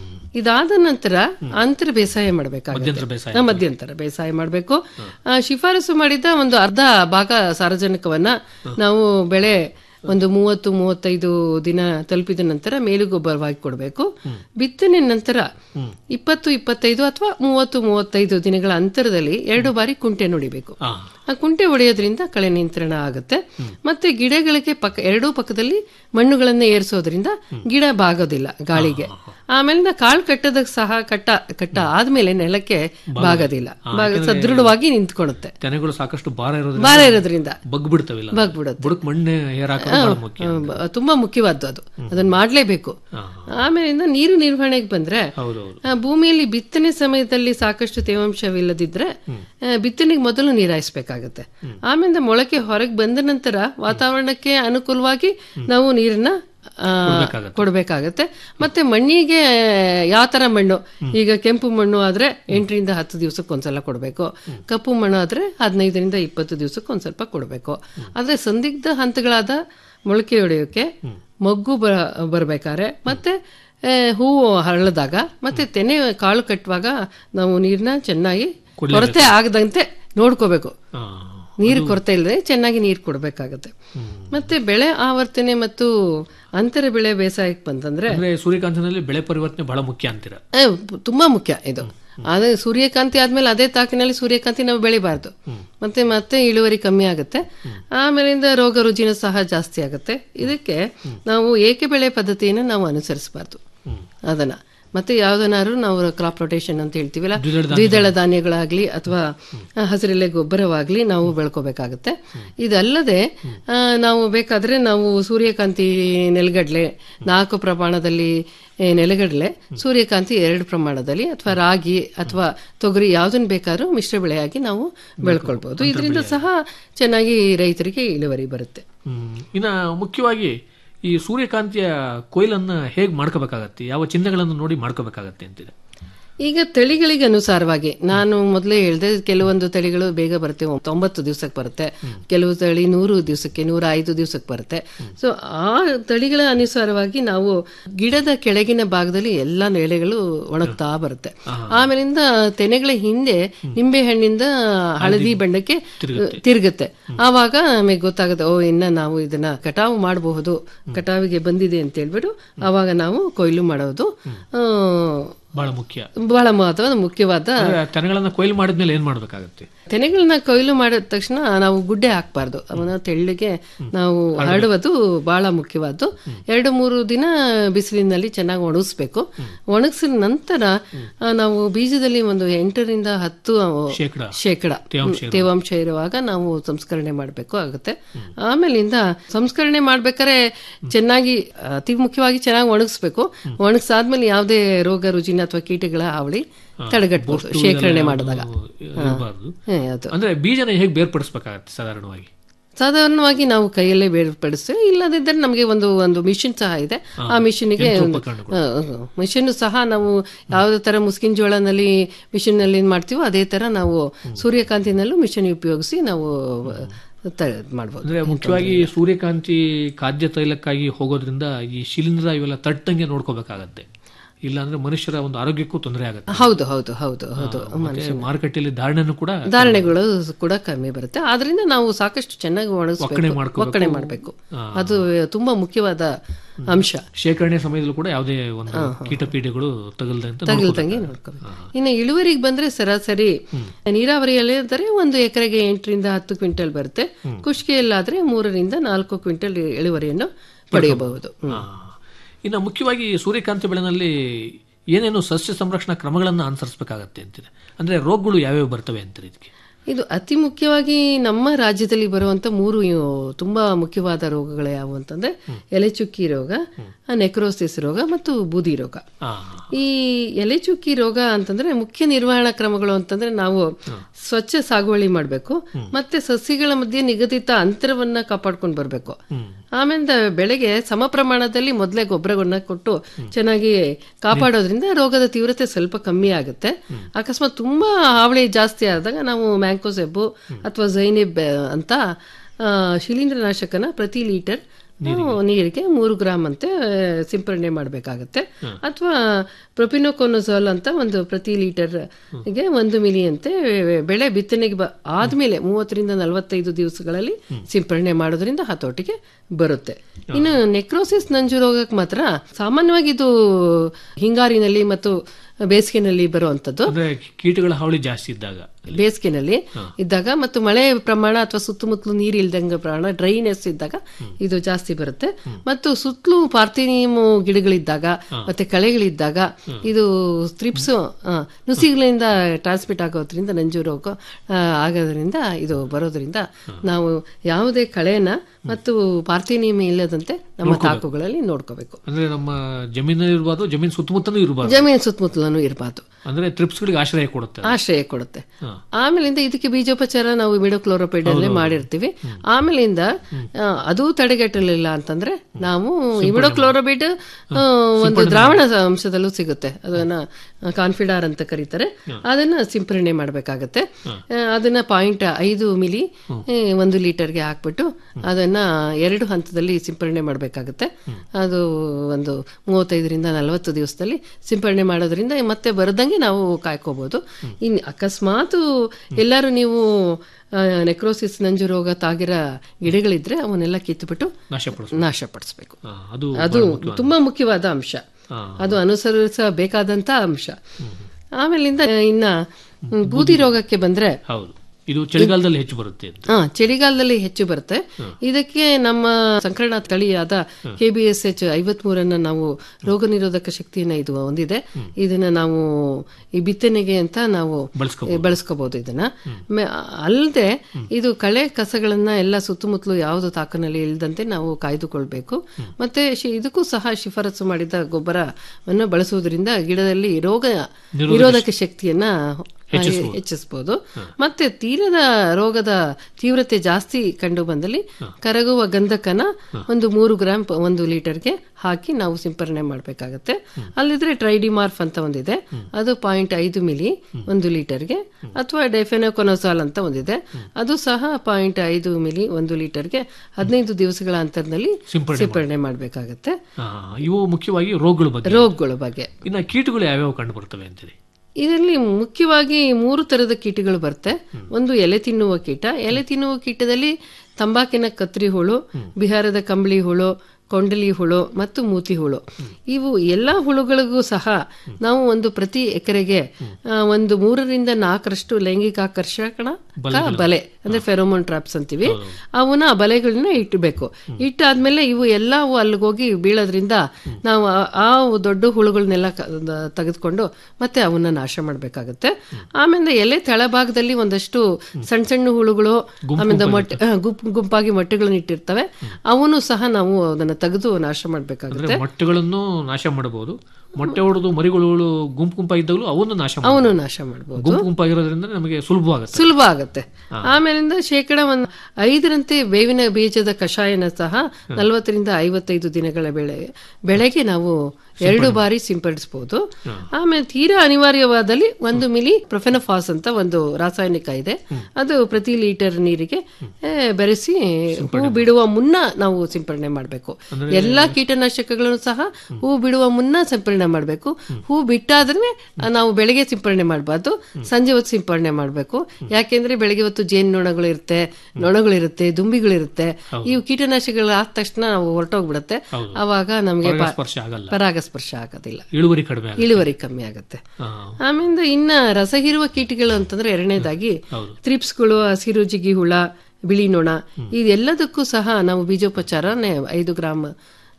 ಇದಾದ ನಂತರ ಅಂತರ ಬೇಸಾಯ ಮಾಡಬೇಕಾಗುತ್ತೆ ಮಧ್ಯಂತರ ಬೇಸಾಯ ಆ, ಮಧ್ಯಂತರ ಬೇಸಾಯ ಮಾಡಬೇಕು ಶಿಫಾರಸು ಮಾಡಿದ ಒಂದು ಅರ್ಧ ಭಾಗ ಸಾರಜನಕವನ್ನ ನಾವು ಬೆಳೆ ಒಂದು ಮೂವತ್ತು ಮೂವತ್ತೈದು ದಿನ ತಲುಪಿದ ನಂತರ ಮೇಲುಗೊಬ್ಬರವಾಗಿ ಕೊಡಬೇಕು ಬಿತ್ತನೆ ನಂತರ ಇಪ್ಪತ್ತು ಇಪ್ಪತ್ತೈದು ಅಥವಾ ಮೂವತ್ತು ಮೂವತ್ತೈದು ದಿನಗಳ ಅಂತರದಲ್ಲಿ ಎರಡು ಬಾರಿ ಕುಂಟೆ ನುಡಿಬೇಕು ಆ, ಆ ಕುಂಟೆ ಹೊಡೆಯೋದ್ರಿಂದ ಕಳೆ ನಿಯಂತ್ರಣ ಆಗುತ್ತೆ ಮತ್ತೆ ಗಿಡಗಳಿಗೆ ಪಕ್ಕ ಎರಡೂ ಪಕ್ಕದಲ್ಲಿ ಮಣ್ಣುಗಳನ್ನ ಏರಿಸೋದ್ರಿಂದ ಗಿಡ ಬಾಗೋದಿಲ್ಲ ಗಾಳಿಗೆ ಆಮೇಲೆ ಕಾಳು ಕಟ್ಟದ ಸಹ ಕಟ್ಟ ಕಟ್ಟ ಆದ್ಮೇಲೆ ನೆಲಕ್ಕೆ ಬಾಗೋದಿಲ್ಲ ಬಾಗ- ಸದೃಢವಾಗಿ ನಿಂತ್ಕೊಳುತ್ತೆ ತೆನೆಗಳು ಸಾಕಷ್ಟು ಭಾರ ಇರೋದ್ರಿಂದ ಭಾರ ಇರೋದ್ರಿಂದ ಬಗ್ ಬಿಡ್ತವಿಲ್ಲ ಬಗ್ಬಿಡುತ್ತೆ ಬುಡಕ್ ಮಣ್ಣೆ ಏರಾಕೋದು ಬಹಳ ಮುಖ್ಯ ಆ, ಬ- ತುಂಬಾ ಮುಖ್ಯವಾದ್ದು ಅದು ಅದನ್ನ ಮಾಡ್ಲೇಬೇಕು ಹಾ. ಆಮೇಲಿಂದ ನೀರು ನಿರ್ವಹಣೆಗೆ ಬಂದ್ರೆ ಹೌದೌದು ಆ, ಭೂಮಿಯಲ್ಲಿ ಬಿತ್ತನೆ ಸಮಯದಲ್ಲಿ ಸಾಕಷ್ಟು ತೇವಾಂಶವಿಲ್ಲದಿದ್ರೆ ಆ, ಬಿತ್ತನೆಗೆ ಮೊದಲು ನೀರಾಯಿಸ್ಬೇಕಾಗತ್ತೆ ಆಮೇಲೆ ಮೊಳಕೆ ಹೊರಗೆ ಬಂದ ನಂತರ ವಾತಾವರಣಕ್ಕೆ ಅನುಕೂಲವಾಗಿ ನಾವು ನೀರನ್ನ ಆ, ಕೊಡ್ಬೇಕಾಗತ್ತೆ ಮತ್ತೆ ಮಣ್ಣಿಗೆ ಯಾವ ತರ ಮಣ್ಣು ಈಗ ಕೆಂಪು ಮಣ್ಣು ಆದ್ರೆ ಎಂಟರಿಂದ ಹತ್ತು ದಿವಸಕ್ಕೆ ಒಂದ್ಸಲ ಕೊಡಬೇಕು ಕಪ್ಪು ಮಣ್ಣು ಆದ್ರೆ ಹದಿನೈದರಿಂದ ಇಪ್ಪತ್ತು ದಿವಸಕ್ಕೆ ಒಂದ್ ಸ್ವಲ್ಪ ಕೊಡಬೇಕು ಆದ್ರೆ ಸಂದಿಗ್ಧ ಹಂತಗಳಾದ ಮೊಳಕೆ ಹೊಡೆಯೋಕೆ ಮೊಗ್ಗು ಬ ಬರ್ಬೇಕಾದ್ರೆ ಮತ್ತೆ ಆ, ಹೂವು ಹರಳದಾಗ ಮತ್ತೆ ತೆನೆ ಕಾಳು ಕಟ್ಟುವಾಗ ನಾವು ನೀರನ್ನ ಚೆನ್ನಾಗಿ ಕೊರತೆ ಆಗದಂತೆ ನೋಡ್ಕೋಬೇಕು ಆ, ನೀರು ಕೊರತೆ ಇಲ್ಲದೆ ಚೆನ್ನಾಗಿ ನೀರು ಕೊಡಬೇಕಾಗತ್ತೆ ಮತ್ತೆ ಬೆಳೆ ಆವರ್ತನೆ ಮತ್ತು ಅಂತರ ಬೆಳೆ ಬೇಸಾಯಕ್ಕೆ ಬಂತಂದ್ರೆ ಅಂದ್ರೆ ಸೂರ್ಯಕಾಂತಿನಲ್ಲಿ ಬೆಳೆ ಪರಿವರ್ತನೆ ಬಹಳ ಮುಖ್ಯ ಅಂತೀರ ಆ, ತುಂಬಾ ಮುಖ್ಯ ಇದು ಅದೇ ಸೂರ್ಯಕಾಂತಿ ಆದ್ಮೇಲೆ ಅದೇ ತಾಕಿನಲ್ಲಿ ಸೂರ್ಯಕಾಂತಿ ನಾವು ಬೆಳಿಬಾರ್ದು ಮತ್ತೆ ಮತ್ತೆ ಇಳುವರಿ ಕಮ್ಮಿ ಆಗುತ್ತೆ ಆಮೇಲಿಂದ ರೋಗ ರುಜಿನ ಸಹ ಜಾಸ್ತಿ ಆಗುತ್ತೆ ಇದಕ್ಕೆ ನಾವು ಏಕೆ ಬೆಳೆ ಪದ್ಧತಿಯನ್ನು ನಾವು ಅನುಸರಿಸಬಾರ್ದು ಅದನ್ನ ಮತ್ತೆ ಯಾವ್ದನ್ನಾರು ನಾವು ಕ್ರಾಪ್ ರೊಟೇಷನ್ ಅಂತ ಹೇಳ್ತೀವಲ್ಲ ದ್ವಿದಳ ಧಾನ್ಯಗಳಾಗ್ಲಿ ಅಥವಾ ಹಸಿರೆಲೆ ಗೊಬ್ಬರವಾಗ್ಲಿ ನಾವು ಬೆಳ್ಕೋಬೇಕಾಗತ್ತೆ ಇದಲ್ಲದೆ ಆ, ನಾವು ಬೇಕಾದ್ರೆ ನಾವು ಸೂರ್ಯಕಾಂತಿ ನೆಲಗಡಲೆ ನಾಲ್ಕು ಪ್ರಮಾಣದಲ್ಲಿ ಏ, ನೆಲಗಡಲೆ ಸೂರ್ಯಕಾಂತಿ ಎರಡು ಪ್ರಮಾಣದಲ್ಲಿ ಅಥವಾ ರಾಗಿ ಅಥವಾ ತೊಗರಿ ಯಾವ್ದನ್ನ ಬೇಕಾದ್ರೂ ಮಿಶ್ರ ಬೆಳೆಯಾಗಿ ನಾವು ಬೆಳ್ಕೊಳ್ಬಹುದು ಇದರಿಂದ ಸಹ ಚೆನ್ನಾಗಿ ರೈತರಿಗೆ ಇಳುವರಿ ಬರುತ್ತೆ ಹ್ಮ್. ಇನ್ನ ಮುಖ್ಯವಾಗಿ ಈ ಸೂರ್ಯಕಾಂತಿಯ ಕೊಯ್ಲನ್ನ ಹೇಗ್ ಮಾಡ್ಕೋಬೇಕಾಗತ್ತೆ ಯಾವ ಚಿಹ್ನೆಗಳನ್ನು ನೋಡಿ ಮಾಡ್ಕೋಬೇಕಾಗತ್ತೆ ಅಂತಿದೆ ಈಗ ತಳಿಗಳಿಗೆ ಅನುಸಾರವಾಗಿ ನಾನು ಮೊದಲೇ ಹೇಳಿದೆ ಕೆಲವೊಂದು ತಳಿಗಳು ಬೇಗ ಬರುತ್ತೆ ತೊಂಬತ್ತು ದಿವಸಕ್ಕೆ ಬರುತ್ತೆ ಕೆಲವು ತಳಿ ನೂರು ದಿವಸಕ್ಕೆ ನೂರ ಐದು ದಿವಸಕ್ಕೆ ಬರುತ್ತೆ ಸೊ ಆ ತಳಿಗಳ ಅನುಸಾರವಾಗಿ ನಾವು ಗಿಡದ ಕೆಳಗಿನ ಭಾಗದಲ್ಲಿ ಎಲ್ಲ ಎಲೆಗಳು ಒಣಗ್ತಾ ಬರುತ್ತೆ ಆಮೇಲಿಂದ ತೆನೆಗಳ ಹಿಂದೆ ನಿಂಬೆ ಹಣ್ಣಿಂದ ಹಳದಿ ಬಣ್ಣಕ್ಕೆ ತಿರುಗುತ್ತೆ ಆವಾಗ ನಮಗೆ ಗೊತ್ತಾಗುತ್ತೆ ಓ ಇನ್ನ ನಾವು ಇದನ್ನ ಕಟಾವು ಮಾಡಬಹುದು ಕಟಾವಿಗೆ ಬಂದಿದೆ ಅಂತ ಹೇಳ್ಬಿಟ್ಟು ಆವಾಗ ನಾವು ಕೊಯ್ಲು ಮಾಡೋದು ಆ, ಬಹಳ ಮುಖ್ಯ ಬಹಳ ಮಹತ್ವದ ಮುಖ್ಯವಾದ ಅಂದ್ರೆ ತೆನೆಗಳನ್ನ ಕೊಯ್ಲು ಮಾಡಿದ್ಮೇಲೆ ಏನ್ ಮಾಡ್ಬೇಕಾಗತ್ತೆ ತೆನೆಗಳನ್ನ ಕೊಯ್ಲು ಮಾಡಿದ ತಕ್ಷಣ ನಾವು ಗುಡ್ಡೆ ಹಾಕ್ಬಾರ್ದು ಅವನ್ನ ತೆಳ್ಳಗೆ ನಾವು ಹರಡುವುದು ಬಹಳ ಮುಖ್ಯವಾದ್ದು ಎರಡು ಮೂರು ದಿನ ಬಿಸಿಲಿನಲ್ಲಿ ಚೆನ್ನಾಗಿ ಒಣಗಿಸ್ಬೇಕು ಒಣಗಿಸಿದ ನಂತರ ಆ, ನಾವು ಬೀಜದಲ್ಲಿ ಒಂದು ಎಂಟರಿಂದ ಹತ್ತು ಶೇಕಡ ಶೇಕಡ ತೇವಾಂಶ ಇರುವಾಗ ನಾವು ಸಂಸ್ಕರಣೆ ಮಾಡಬೇಕು ಆಗುತ್ತೆ ಆಮೇಲಿಂದ ಸಂಸ್ಕರಣೆ ಮಾಡ್ಬೇಕಾದ್ರೆ ಚೆನ್ನಾಗಿ ಅತಿ ಮುಖ್ಯವಾಗಿ ಚೆನ್ನಾಗಿ ಒಣಗಿಸ್ಬೇಕು ಒಣಗಿಸಾದ್ಮೇಲೆ ಯಾವುದೇ ರೋಗ ರುಜಿನ ಅಥವಾ ಕೀಟಗಳ ಹಾವಳಿ ತಡೆಗಟ್ಟಬಹುದು ಶೇಖರಣೆ ಮಾಡಿದಾಗ ಇರಬಾರ್ದು ಹೇ, ಅದು ಅಂದ್ರೆ ಬೀಜನ ಹೇಗೆ ಬೇರ್ಪಡಿಸ್ಬೇಕಾಗತ್ತೆ ಸಾಧಾರಣವಾಗಿ ಸಾಧಾರಣವಾಗಿ ನಾವು ಕೈಯಲ್ಲೇ ಬೇರ್ಪಡಿಸ್ತೇವೆ ಇಲ್ಲದಿದ್ದರೆ ನಮಗೆ ಒಂದು ಒಂದು ಮಿಷಿನ್ ಸಹ ಇದೆ ಆ ಮಿಷಿನ್ಗೆ ಮಿಷಿನ್ ಸಹ ನಾವು ಯಾವುದೇ ತರ ಮುಸ್ಕಿನ ಜೋಳನಲ್ಲಿ ಮಿಷಿನ್ ನಲ್ಲಿ ಏನ್ ಮಾಡ್ತೀವೋ ಅದೇ ತರ ನಾವು ಸೂರ್ಯಕಾಂತಿನಲ್ಲೂ ಮಿಷಿನ್ ಉಪಯೋಗಿಸಿ ನಾವು ತ- ಮಾಡ್ಬೋದು ಅಂದ್ರೆ ಮುಖ್ಯವಾಗಿ ಸೂರ್ಯಕಾಂತಿ ಖಾದ್ಯ ತೈಲಕ್ಕಾಗಿ ಹೋಗೋದ್ರಿಂದ ಈ ಶಿಲೀಂಧ್ರ ಇವೆಲ್ಲ ತಟ್ಟಂಗೆ ನೋಡ್ಕೋಬೇಕಾಗತ್ತೆ ಇಲ್ಲಾಂದ್ರೆ ಮನುಷ್ಯರ ಒಂದು ಆರೋಗ್ಯಕ್ಕೂ ತೊಂದರೆ ಆಗುತ್ತೆ ಹೌದು ಹೌದು ಹೌದು ಹೌದು ಮತ್ತೆ ಮಾರುಕಟ್ಟೆಯಲ್ಲಿ ಧಾರಣೆನೂ ಕೂಡ ಧಾರಣೆಗಳು ಕೂಡ ಕಮ್ಮಿ ಬರುತ್ತೆ ಆದ್ರಿಂದ ನಾವು ಸಾಕಷ್ಟು ಚೆನ್ನಾಗಿ ಒಕ್ಕಣೆ ಒಣಗಿಸ್ಬೇಕು ಮಾಡ್ಕೋಬೇಕು. ಒಕ್ಕಣೆ ಮಾಡಬೇಕು ಅದು ತುಂಬಾ ಮುಖ್ಯವಾದ ಅಂಶ ಶೇಖರಣೆ ಸಮಯದಲ್ಲೂ ಕೂಡ ಯಾವುದೇ ಒಂದು ಕೀಟಪೀಡೆಗಳು ತಗಲ್ದಂತೆ ತಗಲ್ದಂಗೆ ನೋಡ್ಕೋಬೇಕು ಇನ್ನು ಇಳುವರಿಗೆ ಬಂದ್ರೆ ಸರಾಸರಿ ನೀರಾವರಿಯಲ್ಲಿ ಆದರೆ ಒಂದು ಎಕರೆಗೆ ಎಂಟರಿಂದ ಹತ್ತು ಕ್ವಿಂಟಲ್ ಬರುತ್ತೆ ಕುಷ್ಕಿಯಲ್ಲಾದ್ರೆ ಮೂರರಿಂದ ನಾಲ್ಕು ಕ್ವಿಂಟಲ್ ಇಳುವರಿಯನ್ನು ಪಡೆಯಬಹುದು ಹ್ಮ್. ಆ. ಇನ್ನು ಮುಖ್ಯವಾಗಿ ಸೂರ್ಯಕಾಂತಿ ಬೆಳೆನಲ್ಲಿ ಏನೇನು ಸಸ್ಯ ಸಂರಕ್ಷಣಾ ಕ್ರಮಗಳನ್ನು ಅನುಸರಿಸಬೇಕಾಗತ್ತೆ ಅಂತಿದೆ ಅಂದ್ರೆ ರೋಗಗಳು ಯಾವ್ಯಾವ ಬರ್ತವೆ ಅಂತಾರೆ ಇದಕ್ಕೆ ಇದು ಅತಿ ಮುಖ್ಯವಾಗಿ ನಮ್ಮ ರಾಜ್ಯದಲ್ಲಿ ಬರುವಂತ ಮೂರು ಇವು ತುಂಬಾ ಮುಖ್ಯವಾದ ರೋಗಗಳು ಯಾವುವು ಅಂತಂದ್ರೆ ಎಲೆ ಚುಕ್ಕಿ ರೋಗ ನೆಕ್ರೋಸಿಸ್ ರೋಗ ಮತ್ತು ಬೂದಿ ರೋಗ ಆ, ಈ ಎಲೆ ಚುಕ್ಕಿ ರೋಗ ಅಂತಂದ್ರೆ ಮುಖ್ಯ ನಿರ್ವಹಣಾ ಕ್ರಮಗಳು ಅಂತಂದ್ರೆ ನಾವು ಸ್ವಚ್ಛ ಸಾಗುವಳಿ ಮಾಡಬೇಕು ಮತ್ತೆ ಸಸಿಗಳ ಮಧ್ಯೆ ನಿಗದಿತ ಅಂತರವನ್ನ ಕಾಪಾಡ್ಕೊಂಡು ಬರಬೇಕು ಆಮೇಲೆ ಬೆಳೆಗೆ ಸಮ ಪ್ರಮಾಣದಲ್ಲಿ ಮೊದಲೇ ಗೊಬ್ಬರವನ್ನ ಕೊಟ್ಟು ಚೆನ್ನಾಗಿ ಕಾಪಾಡೋದ್ರಿಂದ ರೋಗದ ತೀವ್ರತೆ ಸ್ವಲ್ಪ ಕಮ್ಮಿ ಆಗುತ್ತೆ ಅಕಸ್ಮಾತ್ ತುಂಬಾ ಹಾವಳಿ ಜಾಸ್ತಿ ಆದಾಗ ನಾವು ಮ್ಯಾಂಕೋಸೆಬ್ಬು ಅಥವಾ ಝೈನಿಬ್ ಅಂತ ಆ, ಶಿಲೀಂಧ್ರನಾಶಕನ ಪ್ರತಿ ಲೀಟರ್ ನಾವು ನೀರಿಗೆ ಮೂರು ಗ್ರಾಮ್ ಅಂತೆ ಸಿಂಪರಣೆ ಮಾಡಬೇಕಾಗತ್ತೆ ಅಥವಾ ಪ್ರೊಪಿನೋಕೋನೋಸೋಲ್ ಅಂತ ಒಂದು ಪ್ರತಿ ಲೀಟರ್ ಗೆ ಒಂದು ಮಿಲಿ ಅಂತೆ ಬೆಳೆ ಬಿತ್ತನೆಗೆ ಬ- ಆದ್ಮೇಲೆ ಮೂವತ್ತರಿಂದ ನಲವತ್ತೈದು ದಿವಸಗಳಲ್ಲಿ ಸಿಂಪರಣೆ ಮಾಡೋದ್ರಿಂದ ಹತೋಟಿಗೆ ಬರುತ್ತೆ ಇನ್ನು ನೆಕ್ರೋಸಿಸ್ ನಂಜು ರೋಗಕ್ಕೆ ಮಾತ್ರ ಸಾಮಾನ್ಯವಾಗಿ ಇದು ಹಿಂಗಾರಿನಲ್ಲಿ ಮತ್ತು ಬೇಸಿಗೆನಲ್ಲಿ ಬರುವಂತದ್ದು ಅಂದ್ರೆ ಕೀಟಗಳ ಹಾವಳಿ ಜಾಸ್ತಿ ಇದ್ದಾಗ ಬೇಸಿಗೆನಲ್ಲಿ ಇದ್ದಾಗ ಮತ್ತು ಮಳೆ ಪ್ರಮಾಣ ಅಥವಾ ಸುತ್ತಮುತ್ತಲು ನೀರು ಇಲ್ದಂಗ ಪ್ರಮಾಣ ಡ್ರೈನೆಸ್ ಇದ್ದಾಗ ಇದು ಜಾಸ್ತಿ ಬರುತ್ತೆ ಮತ್ತು ಸುತ್ತಲೂ ಪಾರ್ಥಿನಿಯಮ್ ಗಿಡಗಳಿದ್ದಾಗ ಮತ್ತೆ ಕಳೆಗಳಿದ್ದಾಗ ಇದು ಸ್ಟ್ರಿಪ್ಸ್ ನುಸಿಗಳಿಂದ ಟ್ರಾನ್ಸ್ಮಿಟ್ ಆಗೋದ್ರಿಂದ ನಂಜು ರೋಗ ಆ, ಆಗೋದ್ರಿಂದ ಇದು ಬರೋದ್ರಿಂದ ನಾವು ಯಾವುದೇ ಕಳೆನ ಮತ್ತು ಪಾರ್ಥಿನಿಯಮ್ ಇಲ್ಲದಂತೆ ನಮ್ಮ ತಾಕುಗಳಲ್ಲಿ ನೋಡ್ಕೋಬೇಕು ಅಂದ್ರೆ ನಮ್ಮ ಜಮೀನಲ್ಲಿ ಇರಬಾರ್ದು ಜಮೀನ್ ಸುತ್ತಮುತ್ತಲೂ ಇರಬಾರ್ದು ಜಮೀನು ಸುತ್ತಮುತ್ತಲೂ ಇರಬಾರ್ದು ಅಂದ್ರೆ ತ್ರಿಪ್ಸ್ಗಳಿಗೆ ಆಶ್ರಯ ಕೊಡುತ್ತೆ ಆಶ್ರಯ ಕೊಡುತ್ತೆ ಆಮೇಲಿಂದ ಇದಕ್ಕೆ ಬೀಜೋಪಚಾರ ನಾವು ಮಿಡೋಕ್ಲೋರೋಪೈಡ್ ಅಲ್ಲೇ ಮಾಡಿರ್ತೀವಿ ಆಮೇಲಿಂದ ಆ, ಅದು ತಡೆಗಟ್ಟಲಿಲ್ಲ ಅಂತಂದ್ರೆ ನಾವು ಇಮಿಡೋಕ್ಲೋರೋಪೈಡ್ ಒಂದು ದ್ರಾವಣ ಅಂಶದಲ್ಲೂ ಸಿಗುತ್ತೆ ಅದನ್ನ ಕಾನ್ಫಿಡಾರ್ ಅಂತ ಕರೀತಾರೆ ಅದನ್ನ ಸಿಂಪರಣೆ ಮಾಡಬೇಕಾಗತ್ತೆ ಅದನ್ನ ಪಾಯಿಂಟ್ ಐದು ಮಿಲಿ ಆ, ಒಂದು ಲೀಟರ್ಗೆ ಹಾಕ್ಬಿಟ್ಟು ಅದನ್ನ ಎರಡು ಹಂತದಲ್ಲಿ ಸಿಂಪರಣೆ ಮಾಡಬೇಕಾಗತ್ತೆ ಅದು ಒಂದು ಮೂವತ್ತೈದರಿಂದ ನಲವತ್ತು ದಿವಸದಲ್ಲಿ ಸಿಂಪರಣೆ ಮಾಡೋದ್ರಿಂದ ಮತ್ತೆ ಬರದಂಗೆ ನಾವು ಕಾಯ್ಕೋಬಹುದು ಇನ್ ಅಕಸ್ಮಾತ್ ಎಲ್ಲರೂ ನೀವು ನೆಕ್ರೋಸಿಸ್ ನಂಜು ರೋಗ ತಾಗಿರ ಗಿಡಗಳಿದ್ರೆ ಅವನ್ನೆಲ್ಲ ಕಿತ್ತುಬಿಟ್ಟು ನಾಶಪಡಿಸ ನಾಶಪಡಿಸ್ಬೇಕು ಅದು ಅದು ತುಂಬಾ ಮುಖ್ಯವಾದ ಅಂಶ ಅದು ಅನುಸರಿಸಬೇಕಾದಂತ ಅಂಶ ಆಮೇಲಿಂದ ಇನ್ನ ಹ್ಮ್, ಬೂದಿ ರೋಗಕ್ಕೆ ಬಂದ್ರೆ ಹೌದು ಇದು ಚಳಿಗಾಲದಲ್ಲಿ ಹೆಚ್ಚು ಬರುತ್ತೆ ಅಂತ ಹಾ ಚಳಿಗಾಲದಲ್ಲಿ ಹೆಚ್ಚು ಬರುತ್ತೆ ಇದಕ್ಕೆ ನಮ್ಮ ಸಂಕರಣ ತಳಿಯಾದ ಕೆ ಬಿ ಎಸ್ ಎಚ್ ಐವತ್ ಮೂರನ್ನ ನಾವು ರೋಗ ನಿರೋಧಕ ಶಕ್ತಿಯನ್ನ ಇದು ಹೊಂದಿದೆ ಇದನ್ನ ನಾವು ಈ ಬಿತ್ತನೆಗೆ ಅಂತ ನಾವು ಬಳಸ್ಕೋಬಹುದು. ಬಳಸ್ಕೋಬಹುದು ಇದನ್ನ ಮೆ- ಅಲ್ಲದೆ ಇದು ಕಳೆ ಕಸಗಳನ್ನ ಎಲ್ಲ ಸುತ್ತಮುತ್ತಲು ಯಾವುದು ತಾಕನಲ್ಲಿ ಇಲ್ಲದಂತೆ ನಾವು ಕಾಯ್ದುಕೊಳ್ಬೇಕು ಮತ್ತೆ ಶಿ- ಇದಕ್ಕೂ ಸಹ ಶಿಫಾರಸು ಮಾಡಿದ ಗೊಬ್ಬರವನ್ನು ಬಳಸುವುದರಿಂದ ಗಿಡದಲ್ಲಿ ರೋಗ ನಿರೋಧಕ ಶಕ್ತಿಯನ್ನ ಹೆಚ್ಚಿಸಬಹುದು ಮತ್ತೆ ತೀರದ ರೋಗದ ತೀವ್ರತೆ ಜಾಸ್ತಿ ಕಂಡು ಬಂದಲ್ಲಿ ಕರಗುವ ಗಂಧಕನ ಒಂದು ಮೂರು ಗ್ರಾಂ ಪ- ಒಂದು ಲೀಟರ್ಗೆ ಹಾಕಿ ನಾವು ಸಿಂಪರಣೆ ಮಾಡಬೇಕಾಗತ್ತೆ ಅಲ್ಲಿದ್ರೆ ಟ್ರೈಡಿಮಾರ್ಫ್ ಅಂತ ಒಂದಿದೆ ಅದು ಪಾಯಿಂಟ್ ಐದು ಮಿಲಿ ಒಂದು ಲೀಟರ್ಗೆ ಅಥವಾ ಡೆಫೆನೋಕೊನೋಸಾಲ್ ಅಂತ ಒಂದಿದೆ ಅದು ಸಹ ಪಾಯಿಂಟ್ ಐದು ಮಿಲಿ ಒಂದು ಲೀಟರ್ಗೆ ಹದಿನೈದು ದಿವಸಗಳ ಅಂತರದಲ್ಲಿ ಸಿಂಪರಣೆ ಮಾಡಬೇಕಾಗತ್ತೆ ಆ, ಇವು ಮುಖ್ಯವಾಗಿ ರೋಗಗಳ ಬಗ್ಗೆ ರೋಗಗಳ ಬಗ್ಗೆ ಇನ್ನ ಕೀಟಗಳು ಯಾವ್ಯಾವ ಕಂಡು ಬರ್ತವೆ ಅಂತೀರಿ ಇದರಲ್ಲಿ ಮುಖ್ಯವಾಗಿ ಮೂರು ತರದ ಕೀಟಗಳು ಬರುತ್ತೆ ಒಂದು ಎಲೆ ತಿನ್ನುವ ಕೀಟ ಎಲೆ ತಿನ್ನುವ ಕೀಟದಲ್ಲಿ ತಂಬಾಕಿನ ಕತ್ರಿ ಹುಳು ಬಿಹಾರದ ಕಂಬಳಿ ಹುಳು ಕೊಂಡಲಿ ಹುಳು ಮತ್ತು ಮೂತಿ ಹುಳು ಇವು ಎಲ್ಲಾ ಹುಳುಗಳಿಗೂ ಸಹ ನಾವು ಒಂದು ಪ್ರತಿ ಎಕರೆಗೆ ಆ, ಒಂದು ಮೂರರಿಂದ ನಾಲ್ಕರಷ್ಟು ಲೈಂಗಿಕ ಆಕರ್ಷಣ ಬಲೆ ಅಂದ್ರೆ ಫೆರೋಮೋನ್ ಟ್ರಾಪ್ಸ್ ಅಂತೀವಿ ಅವನ್ನ ಆ ಬಲೆಗಳನ್ನ ಇಟ್ಟಬೇಕು ಇಟ್ಟಾದ್ಮೇಲೆ ಇವು ಎಲ್ಲವೂ ಅಲ್ಲಿಗೋಗಿ ಬೀಳೋದ್ರಿಂದ ನಾವು ಆ- ಆ ದೊಡ್ಡ ಹುಳುಗಳನ್ನೆಲ್ಲ ಕ- ದ- ತೆಗೆದುಕೊಂಡು ಮತ್ತೆ ಅವನ್ನ ನಾಶ ಮಾಡಬೇಕಾಗುತ್ತೆ ಆಮೇಲೆ ಎಲೆ ತಳಭಾಗದಲ್ಲಿ ಒಂದಷ್ಟು ಸಣ್ಣ ಸಣ್ಣ ಹುಳುಗಳು ಆಮೇಲೆ ಮೊಟ್ಟೆ ಆ, ಗುಂಪು ಗುಂಪಾಗಿ ಮೊಟ್ಟೆಗಳನ್ನ ಇಟ್ಟಿರ್ತವೆ ಅವನು ಸಹ ನಾವು ಅದನ್ನ ತೆಗೆದು ನಾಶ ಮಾಡಬೇಕಾಗುತ್ತೆ ಅಂದ್ರೆ ಮೊಟ್ಟೆಗಳನ್ನು ನಾಶ ಮಾಡಬಹುದು ಮೊಟ್ಟೆ ಹೊಡೆದು ಮರಿಗಳು ಗುಂಪು ಗುಂಪಾಗಿದ್ದಾಗಲೂ ಅವನ್ನು ನಾಶ ಮಾಡಬಹುದು ಅವನು ನಾಶ ಮಾಡಬಹುದು ಗುಂಪು ಗುಂಪಾಗಿರೋದ್ರಿಂದ ನಮಗೆ ಸುಲಭವಾಗುತ್ತೆ ಸುಲಭ ಆಗತ್ತೆ ಆಮೇಲಿಂದ ಶೇಕಡ ಒಂದ್ ಐದರಂತೆ ಬೇವಿನ ಬೀಜದ ಕಷಾಯನ ಸಹ ನಲವತ್ತರಿಂದ ಐವತ್ತೈದು ದಿನಗಳ ಬೆಳೆ ಬೆಳೆಗೆ ನಾವು ಎರಡು ಬಾರಿ ಸಿಂಪಡಿಸಬಹುದು ಆಮೇಲೆ ತೀರಾ ಅನಿವಾರ್ಯವಾದಲ್ಲಿ ಒಂದು ಮಿಲಿ ಪ್ರೊಫೆನಫಾಸ್ ಅಂತ ಒಂದು ರಾಸಾಯನಿಕ ಇದೆ ಅದು ಪ್ರತಿ ಲೀಟರ್ ನೀರಿಗೆ ಆ, ಬೆರೆಸಿ ಹೂ ಬಿಡುವ ಮುನ್ನ ನಾವು ಸಿಂಪಡಣೆ ಮಾಡಬೇಕು ಎಲ್ಲಾ ಕೀಟನಾಶಕಗಳನ್ನು ಸಹ ಹೂ ಬಿಡುವ ಮುನ್ನ ಸಿಂಪಡಣೆ ಮಾಡಬೇಕು ಹೂ ಬಿಟ್ಟಾದ್ರೆ ನಾವು ಬೆಳಗ್ಗೆ ಸಿಂಪಡಣೆ ಮಾಡಬಾರ್ದು ಸಂಜೆ ಹೊತ್ತು ಸಿಂಪಡಣೆ ಮಾಡಬೇಕು ಯಾಕೆಂದ್ರೆ ಬೆಳಗ್ಗೆ ಹೊತ್ತು ಜೇನು ನೊಣಗಳು ಇರುತ್ತೆ ನೊಣಗಳಿರುತ್ತೆ ದುಂಬಿಗಳಿರುತ್ತೆ ಇವು ಕೀಟನಾಶಕಗಳು ಆದ ತಕ್ಷಣ ನಾವು ಹೊರಟೋಗ್ಬಿಡುತ್ತೆ ಅವಾಗ ನಮಗೆ ಪ- ಸ್ಪರ್ಶ ಆಗಲ್ಲ ಪರಾಗಸ್ಪರ್ಶ ಆಗೋದಿಲ್ಲ ಇಳುವರಿ ಕಡಿಮೆ ಆಗುತ್ತೆ ಇಳುವರಿ ಕಮ್ಮಿ ಆಗುತ್ತೆ ಆ, ಆಮೇಲೆ ಇನ್ನ ರಸ ಹೀರುವ ಕೀಟಗಳು ಅಂತಂದ್ರೆ ಎರಡನೇದಾಗಿ ತ್ರಿಪ್ಸ್ಗಳು ಹಸಿರು ಜಿಗಿ ಹುಳ ಬಿಳಿ ನೊಣ ಇದೆಲ್ಲದಕ್ಕೂ ಸಹ ನಾವು ಬೀಜೋಪಚಾರನೆ ಐದು ಗ್ರಾಮ್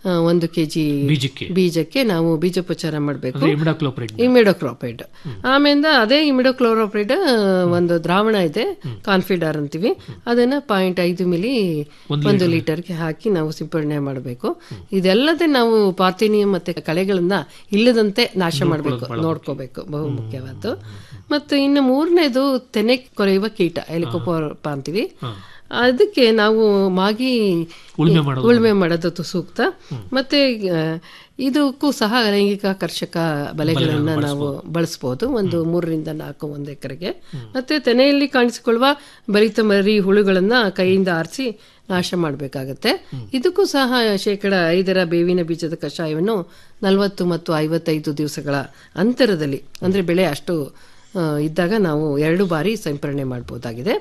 ಆ, ಒಂದು ಕೆಜಿ ಬೀಜಕ್ಕೆ ಬೀಜಕ್ಕೆ ನಾವು ಬೀಜೋಪಚಾರ ಮಾಡಬೇಕು ಅಂದ್ರೆ ಇಮಿಡಾಕ್ಲೋಪ್ರಿಡ್ ಇಮಿಡೋಕ್ಲೋಪೈಡ್ ಆಮೇಲೆ ಅದೇ ಇಮಿಡೋಕ್ಲೋರೋಪೈಡ್ ಒಂದು ದ್ರಾವಣ ಇದೆ ಕಾನ್ಫಿಡರ್ ಅಂತೀವಿ ಅದನ್ನ ಪಾಯಿಂಟ್ ಐದು ಮಿಲಿ ಒಂದು ಲೀಟರ್ಗೆ ಹಾಕಿ ನಾವು ಸಿಂಪಡಣೆ ಮಾಡಬೇಕು ಇದಲ್ಲದೆ ನಾವು ಪಾರ್ಥಿನಿಯಂ ಮತ್ತೆ ಕಳೆಗಳನ್ನ ಇಲ್ಲದಂತೆ ನಾಶ ಮಾಡಬೇಕು ನೋಡ್ಕೋಬೇಕು ಬಹು ಮುಖ್ಯವಾದ್ದು ಮತ್ತು ಇನ್ನು ಮೂರನೇದು ತೆನೆ ಕೊರೆಯುವ ಕೀಟ ಎಲಿಕೋಪೋರ್ಪ ಅಂತೀವಿ ಅದಕ್ಕೆ ನಾವು ಮಾಗಿ ಉಳುಮೆ ಮಾಡೋದು. ಉಳುಮೆ ಮಾಡೋದು ಸೂಕ್ತ ಮತ್ತೆ ಆ, ಇದಕ್ಕೂ ಸಹ ಲೈಂಗಿಕ ಕರ್ಷಕ ಬಲೆಗಳನ್ನ ನಾವು ಬಳಸಬಹುದು ಒಂದು ಮೂರರಿಂದ ನಾಲ್ಕು ಒಂದು ಎಕರೆಗೆ ಮತ್ತೆ ತೆನೆಯಲ್ಲಿ ಕಾಣಿಸಿಕೊಳ್ಳುವ ಬಲಿತ ಮರಿ ಹುಳುಗಳನ್ನ ಕೈಯಿಂದ ಆರಿಸಿ ನಾಶ ಮಾಡಬೇಕಾಗತ್ತೆ ಇದಕ್ಕೂ ಸಹ ಶೇಕಡ ಐದರ ಬೇವಿನ ಬೀಜದ ಕಷಾಯವನ್ನು ನಲವತ್ತು ಮತ್ತು ಐವತ್ತೈದು ದಿವಸಗಳ ಅಂತರದಲ್ಲಿ ಅಂದ್ರೆ ಬೆಳೆ ಅಷ್ಟು ಆ, ಇದ್ದಾಗ ನಾವು ಎರಡು ಬಾರಿ ಸಿಂಪರಣೆ ಮಾಡಬಹುದಾಗಿದೆ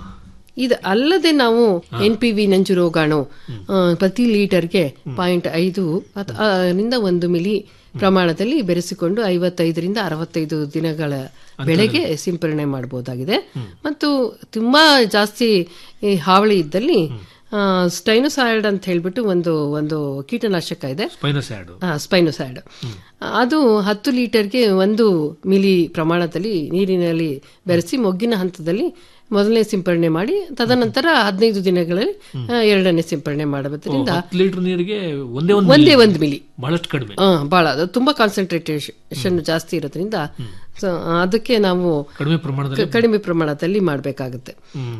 ಇದು ಅಲ್ಲದೆ ನಾವು ಎನ್ ಪಿ ವಿ ನಂಜು ರೋಗಾಣು ಆ, ಪ್ರತಿ ಲೀಟರ್ಗೆ ಪಾಯಿಂಟ್ ಐದು ಅಥ- ಆ, ರಿಂದ ಒಂದು ಮಿಲಿ ಪ್ರಮಾಣದಲ್ಲಿ ಬೆರೆಸಿಕೊಂಡು ಐವತ್ತೈದರಿಂದ ಅರವತ್ತೈದು ದಿನಗಳ ಬೆಳೆಗೆ ಸಿಂಪರಣೆ ಮಾಡಬಹುದಾಗಿದೆ ಮತ್ತು ತುಂಬಾ ಜಾಸ್ತಿ ಈ ಹಾವಳಿ ಇದ್ದಲ್ಲಿ ಸ್ಟೈನೋಸಾಯ್ಡ್ ಅಂತ ಹೇಳ್ಬಿಟ್ಟು ಒಂದು ಒಂದು ಕೀಟನಾಶಕ ಇದೆ ಸ್ಪೈನೋಸ್ಯಾಡ್ ಸ್ಪೈನೋಸೈಡ್ ಅದು ಹತ್ತು ಲೀಟರ್ಗೆ ಒಂದು ಮಿಲಿ ಪ್ರಮಾಣದಲ್ಲಿ ನೀರಿನಲ್ಲಿ ಬೆರೆಸಿ ಮೊಗ್ಗಿನ ಹಂತದಲ್ಲಿ ಮೊದಲನೇ ಸಿಂಪರಣೆ ಮಾಡಿ ತದನಂತರ ಹದಿನೈದು ದಿನಗಳಲ್ಲಿ ಆ, ಎರಡನೇ ಸಿಂಪರಣೆ ಮಾಡೋದ್ರಿಂದ ಹತ್ತು ಲೀಟರ್ ನೀರಿಗೆ ಒಂದೇ ಒಂದು ಒಂದೇ ಒಂದು ಮಿಲಿ ಬಹಳಷ್ಟು ಕಡಿಮೆ ಆ, ಬಹಳ ಅದು ತುಂಬಾ ಕಾನ್ಸಂಟ್ರೇಟೇಷನ್ ಜಾಸ್ತಿ ಇರೋದ್ರಿಂದ ಸೊ, ಅದಕ್ಕೆ ನಾವು ಕಡಿಮೆ ಪ್ರಮಾಣದಲ್ಲಿ ಕ- ಕಡಿಮೆ ಪ್ರಮಾಣದಲ್ಲಿ ಮಾಡಬೇಕಾಗುತ್ತೆ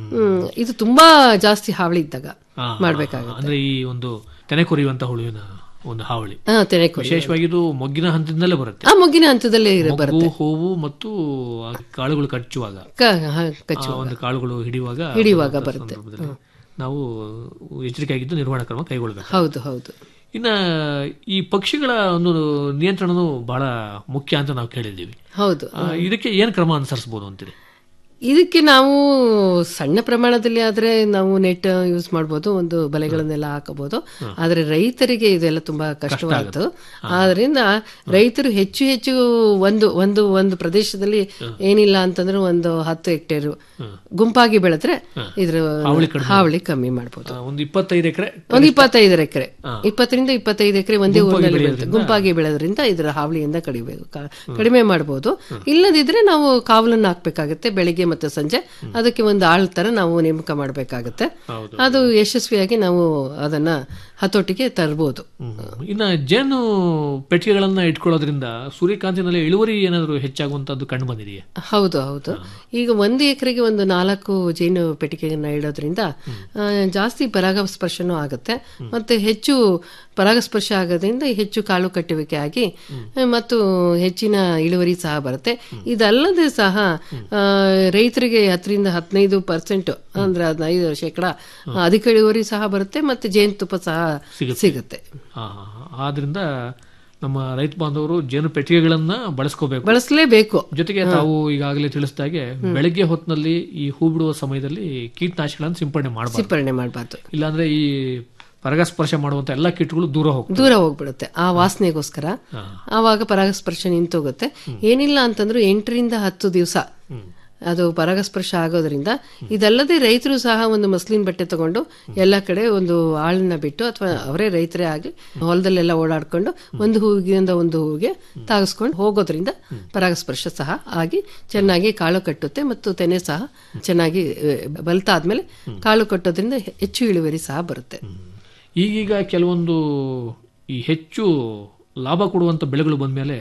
ಇದು ತುಂಬಾ ಜಾಸ್ತಿ ಹಾವಳಿ ಇದ್ದಾಗ ಆ, ಮಾಡ್ಬೇಕಾಗುತ್ತೆ ಅಂದ್ರೆ ಈ ಒಂದು ತೆನೆ ಕೊರಿಯುವಂತ ಹುಳುವಿನ ಒಂದು ಹಾವಳಿ ಆ, ತೆನೆ ಕೊರಿ ವಿಶೇಷವಾಗಿ ಇದು ಮೊಗ್ಗಿನ ಹಂತದಿಂದಲೇ ಬರುತ್ತೆ ಆ ಮೊಗ್ಗಿನ ಹಂತದಲ್ಲೇ ಇರ- ಬರುತ್ತೆ ಮೊಗ್ಗು ಹೂವು ಮತ್ತು ಆ ಕಾಳುಗಳು ಕಚ್ಚುವಾಗ ಕ- ಹ, ಕಚ್ಚು ಆ ಒಂದು ಕಾಳುಗಳು ಹಿಡಿಯುವಾಗ ಹಿಡಿಯುವಾಗ ಬರುವಂತ ಬರುತ್ತೆ. ಸಂದರ್ಭದಲ್ಲಿ ನಾವು ಎಚ್ಚರಿಕೆಯಾಗಿದ್ದು ನಿರ್ವಹಣಾ ಕ್ರಮ ಕೈಗೊಳ್ಳಬೇಕು ಹೌದು ಹೌದು ಇನ್ನ ಈ ಪಕ್ಷಿಗಳ ಒಂದು ನಿಯಂತ್ರಣನು ಬಹಳ ಮುಖ್ಯ ಅಂತ ನಾವು ಕೇಳಿದ್ದೀವಿ ಹೌದು ಆ, ಇದಕ್ಕೆ ಏನ್ ಕ್ರಮ ಅನುಸರಿಸಬಹುದು ಅಂತೀರಿ ಇದಕ್ಕೆ ನಾವು ಸಣ್ಣ ಪ್ರಮಾಣದಲ್ಲಿ ಆದ್ರೆ ನಾವು ನೆಟ್ ಯೂಸ್ ಮಾಡ್ಬೋದು ಒಂದು ಬಲೆಗಳನ್ನೆಲ್ಲ ಹಾಕಬಹುದು ಆದ್ರೆ ರೈತರಿಗೆ ಇದೆಲ್ಲ ತುಂಬಾ ಕಷ್ಟವಾಗುತ್ತೆ ಆದ್ರಿಂದ ರೈತರು ಹೆಚ್ಚು ಹೆಚ್ಚು ಒಂದು ಒಂದು ಒಂದು ಪ್ರದೇಶದಲ್ಲಿ ಏನಿಲ್ಲ ಅಂತಂದ್ರೆ ಒಂದು ಹತ್ತು ಹೆಕ್ಟೇರ್ ಗುಂಪಾಗಿ ಬೆಳೆದ್ರೆ ಇದ್ರ ಹಾವಳಿ ಕಮ್ಮಿ ಮಾಡ್ಬೋದು ಆ, ಒಂದು ಇಪ್ಪತ್ತೈದು ಎಕರೆ ಒಂದು ಇಪ್ಪತ್ತೈದು ಎಕರೆ ಇಪ್ಪತ್ತರಿಂದ ಇಪ್ಪತ್ತೈದು ಎಕರೆ ಒಂದೇ ಊರಿನಲ್ಲಿ ಬೆಳೆಯುತ್ತೆ ಗುಂಪಾಗಿ ಬೆಳೆದ್ರಿಂದ ಇದರ ಹಾವಳಿಯಿಂದ ಕಡಿಬೇಕು ಕ- ಕಡಿಮೆ ಮಾಡಬಹುದು ಇಲ್ಲದಿದ್ರೆ ನಾವು ಕಾವಲನ್ನು ಹಾಕ್ಬೇಕಾಗತ್ತೆ ಬೆಳಿಗ್ಗೆ ಮತ್ತು ಸಂಜೆ ಅದಕ್ಕೆ ಒಂದು ಆಳ್ ತರ ನಾವು ನೇಮಕ ಮಾಡಬೇಕಾಗತ್ತೆ ಅದು ಯಶಸ್ವಿಯಾಗಿ ನಾವು ಅದನ್ನ ಹತೋಟಿಗೆ ತರಬಹುದು ಹ್ಮ್. ಇನ್ನ ಜೇನು ಪೆಟ್ಟಿಗೆಗಳನ್ನ ಇಟ್ಕೊಳ್ಳೋದ್ರಿಂದ ಸೂರ್ಯಕಾಂತಿನಲ್ಲಿ ಇಳುವರಿ ಏನಾದರೂ ಹೆಚ್ಚಾಗುವಂತದ್ದು ಕಂಡು ಬಂದಿದೆಯೇ ಹೌದು ಹೌದು ಈಗ ಒಂದು ಎಕರೆಗೆ ಒಂದು ನಾಲ್ಕು ಜೇನು ಪೆಟ್ಟಿಗೆಯನ್ನ ಇಡೋದ್ರಿಂದ ಆ, ಜಾಸ್ತಿ ಪರಾಗಸ್ಪರ್ಶನೂ ಆಗುತ್ತೆ ಮತ್ತೆ ಹೆಚ್ಚು ಪರಾಗಸ್ಪರ್ಶ ಆಗೋದ್ರಿಂದ ಹೆಚ್ಚು ಕಾಳು ಕಟ್ಟುವಿಕೆ ಆಗಿ ಆ, ಮತ್ತು ಹೆಚ್ಚಿನ ಇಳುವರಿ ಸಹ ಬರುತ್ತೆ ಇದಲ್ಲದೆ ಸಹ ಆ, ರೈತರಿಗೆ ಹತ್ತರಿಂದ ಹದಿನೈದು ಪರ್ಸೆಂಟ್ ಅಂದ್ರೆ ಹದಿನೈದು ಶೇಕಡ ಅಧಿಕ ಇಳುವರಿ ಸಹ ಬರುತ್ತೆ ಮತ್ತೆ ಜೇನುತುಪ್ಪ ಸಹ ಸಿಗುತ್ತೆ ಆ, ಆದ್ರಿಂದ ನಮ್ಮ ರೈತ ಬಾಂಧವರು ಜೇನು ಪೆಟ್ಟಿಗೆಗಳನ್ನ ಬಳಸ್ಕೋಬೇಕು ಬಳಸಲೇಬೇಕು ಜೊತೆಗೆ ತಾವು ಈಗಾಗಲೇ ತಿಳಿಸಿದಾಗೆ ಬೆಳಗ್ಗೆ ಹೊತ್ತಿನಲ್ಲಿ ಈ ಹೂ ಬಿಡುವ ಸಮಯದಲ್ಲಿ ಕೀಟನಾಶಕಗಳನ್ನು ಸಿಂಪಡಣೆ ಮಾಡಬಾರ್ದು ಸಿಂಪರಣೆ ಮಾಡಬಾರ್ದು ಇಲ್ಲಾಂದ್ರೆ ಈ ಪರಾಗಸ್ಪರ್ಶ ಮಾಡುವಂತ ಎಲ್ಲಾ ಕೀಟಗಳು ದೂರ ಹೋಗ್ತವೆ ದೂರ ಹೋಗ್ಬಿಡುತ್ತೆ ಆ ವಾಸನೆಗೋಸ್ಕರ ಆವಾಗ ಪರಾಗಸ್ಪರ್ಶ ನಿಂತೋಗುತ್ತೆ ಏನಿಲ್ಲ ಅಂತಂದ್ರೂ ಎಂಟರಿಂದ ಹತ್ತು ದಿವಸ ಅದು ಪರಾಗಸ್ಪರ್ಶ ಆಗೋದ್ರಿಂದ ಇದಲ್ಲದೆ ರೈತರು ಸಹ ಒಂದು ಮಸ್ಲಿನ್ ಬಟ್ಟೆ ತಗೊಂಡು ಎಲ್ಲ ಕಡೆ ಒಂದು ಆಳನ್ನ ಬಿಟ್ಟು ಅಥವಾ ಅವರೇ ರೈತರೇ ಆಗಿ ಹೊಲದಲ್ಲೆಲ್ಲ ಓಡಾಡ್ಕೊಂಡು ಒಂದು ಹೂವಿಗಿಂದ ಒಂದು ಹೂವಿಗೆ ತಾಗಿಸ್ಕೊಂಡು ಹೋಗೋದ್ರಿಂದ ಪರಾಗಸ್ಪರ್ಶ ಸಹ ಆಗಿ ಚೆನ್ನಾಗಿ ಕಾಳು ಕಟ್ಟುತ್ತೆ ಮತ್ತು ತೆನೆ ಸಹ ಚೆನ್ನಾಗಿ ಆ, ಬಲಿತಾದ್ಮೇಲೆ ಕಾಳು ಕಟ್ಟೋದ್ರಿಂದ ಹೆಚ್ಚು ಇಳುವರಿ ಸಹ ಬರುತ್ತೆ ಈಗೀಗ ಕೆಲವೊಂದು ಈ ಹೆಚ್ಚು ಲಾಭ ಕೊಡುವಂತ ಬೆಳೆಗಳು ಬಂದ್ಮೇಲೆ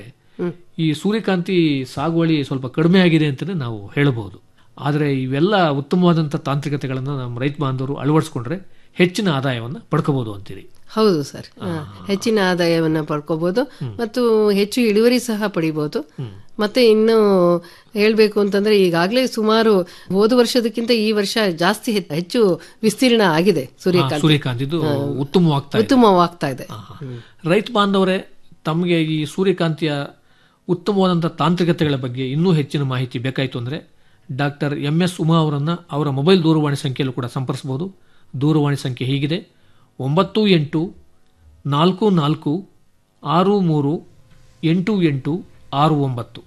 ಈ ಸೂರ್ಯಕಾಂತಿ ಸಾಗುವಳಿ ಸ್ವಲ್ಪ ಕಡಿಮೆ ಆಗಿದೆ ಅಂತಲೇ ನಾವು ಹೇಳಬಹುದು ಆದರೆ ಇವೆಲ್ಲ ಉತ್ತಮವಾದಂಥ ತಾಂತ್ರಿಕತೆಗಳನ್ನು ನಮ್ಮ ರೈತ ಬಾಂಧವರು ಅಳವಡಿಸ್ಕೊಂಡ್ರೆ ಹೆಚ್ಚಿನ ಆದಾಯವನ್ನ ಪಡ್ಕೋಬಹುದು ಅಂತೀರಿ ಹೌದು ಸರ್ ಹಾ. ಹೆಚ್ಚಿನ ಆದಾಯವನ್ನ ಪಡ್ಕೋಬಹುದು ಮತ್ತು ಹೆಚ್ಚು ಇಳುವರಿ ಸಹ ಪಡಿಬಹುದು ಮತ್ತೆ ಇನ್ನು ಹೇಳ್ಬೇಕು ಅಂತಂದ್ರೆ ಈಗಾಗಲೇ ಸುಮಾರು ಹೋದ ವರ್ಷದಕ್ಕಿಂತ ಈ ವರ್ಷ ಜಾಸ್ತಿ ಹೆ- ಹೆಚ್ಚು ವಿಸ್ತೀರ್ಣ ಆಗಿದೆ ಸೂರ್ಯಕಾಂತಿ ಸೂರ್ಯಕಾಂತಿದು ಉತ್ತಮವಾಗ್ತಾ ಇದೆ ಉತ್ತಮವಾಗ್ತಾ ಇದೆ ರೈತ ಬಾಂಧವರೇ ತಮಗೆ ಈ ಸೂರ್ಯಕಾಂತಿಯ ಉತ್ತಮವಾದಂಥ ತಾಂತ್ರಿಕತೆಗಳ ಬಗ್ಗೆ ಇನ್ನೂ ಹೆಚ್ಚಿನ ಮಾಹಿತಿ ಬೇಕಾಯಿತು ಅಂದರೆ ಡಾಕ್ಟರ್ ಎಂ ಎಸ್ ಉಮಾ ಅವರನ್ನು ಅವರ ಮೊಬೈಲ್ ದೂರವಾಣಿ ಸಂಖ್ಯೆಯಲ್ಲೂ ಕೂಡ ಸಂಪರ್ಸಬಹುದು ದೂರವಾಣಿ ಸಂಖ್ಯೆ ಹೀಗಿದೆ ಒಂಬತ್ತು ಎಂಟು ನಾಲ್ಕು ನಾಲ್ಕು ಆರು ಮೂರು ಎಂಟು ಎಂಟು ಆರು ಒಂಬತ್ತು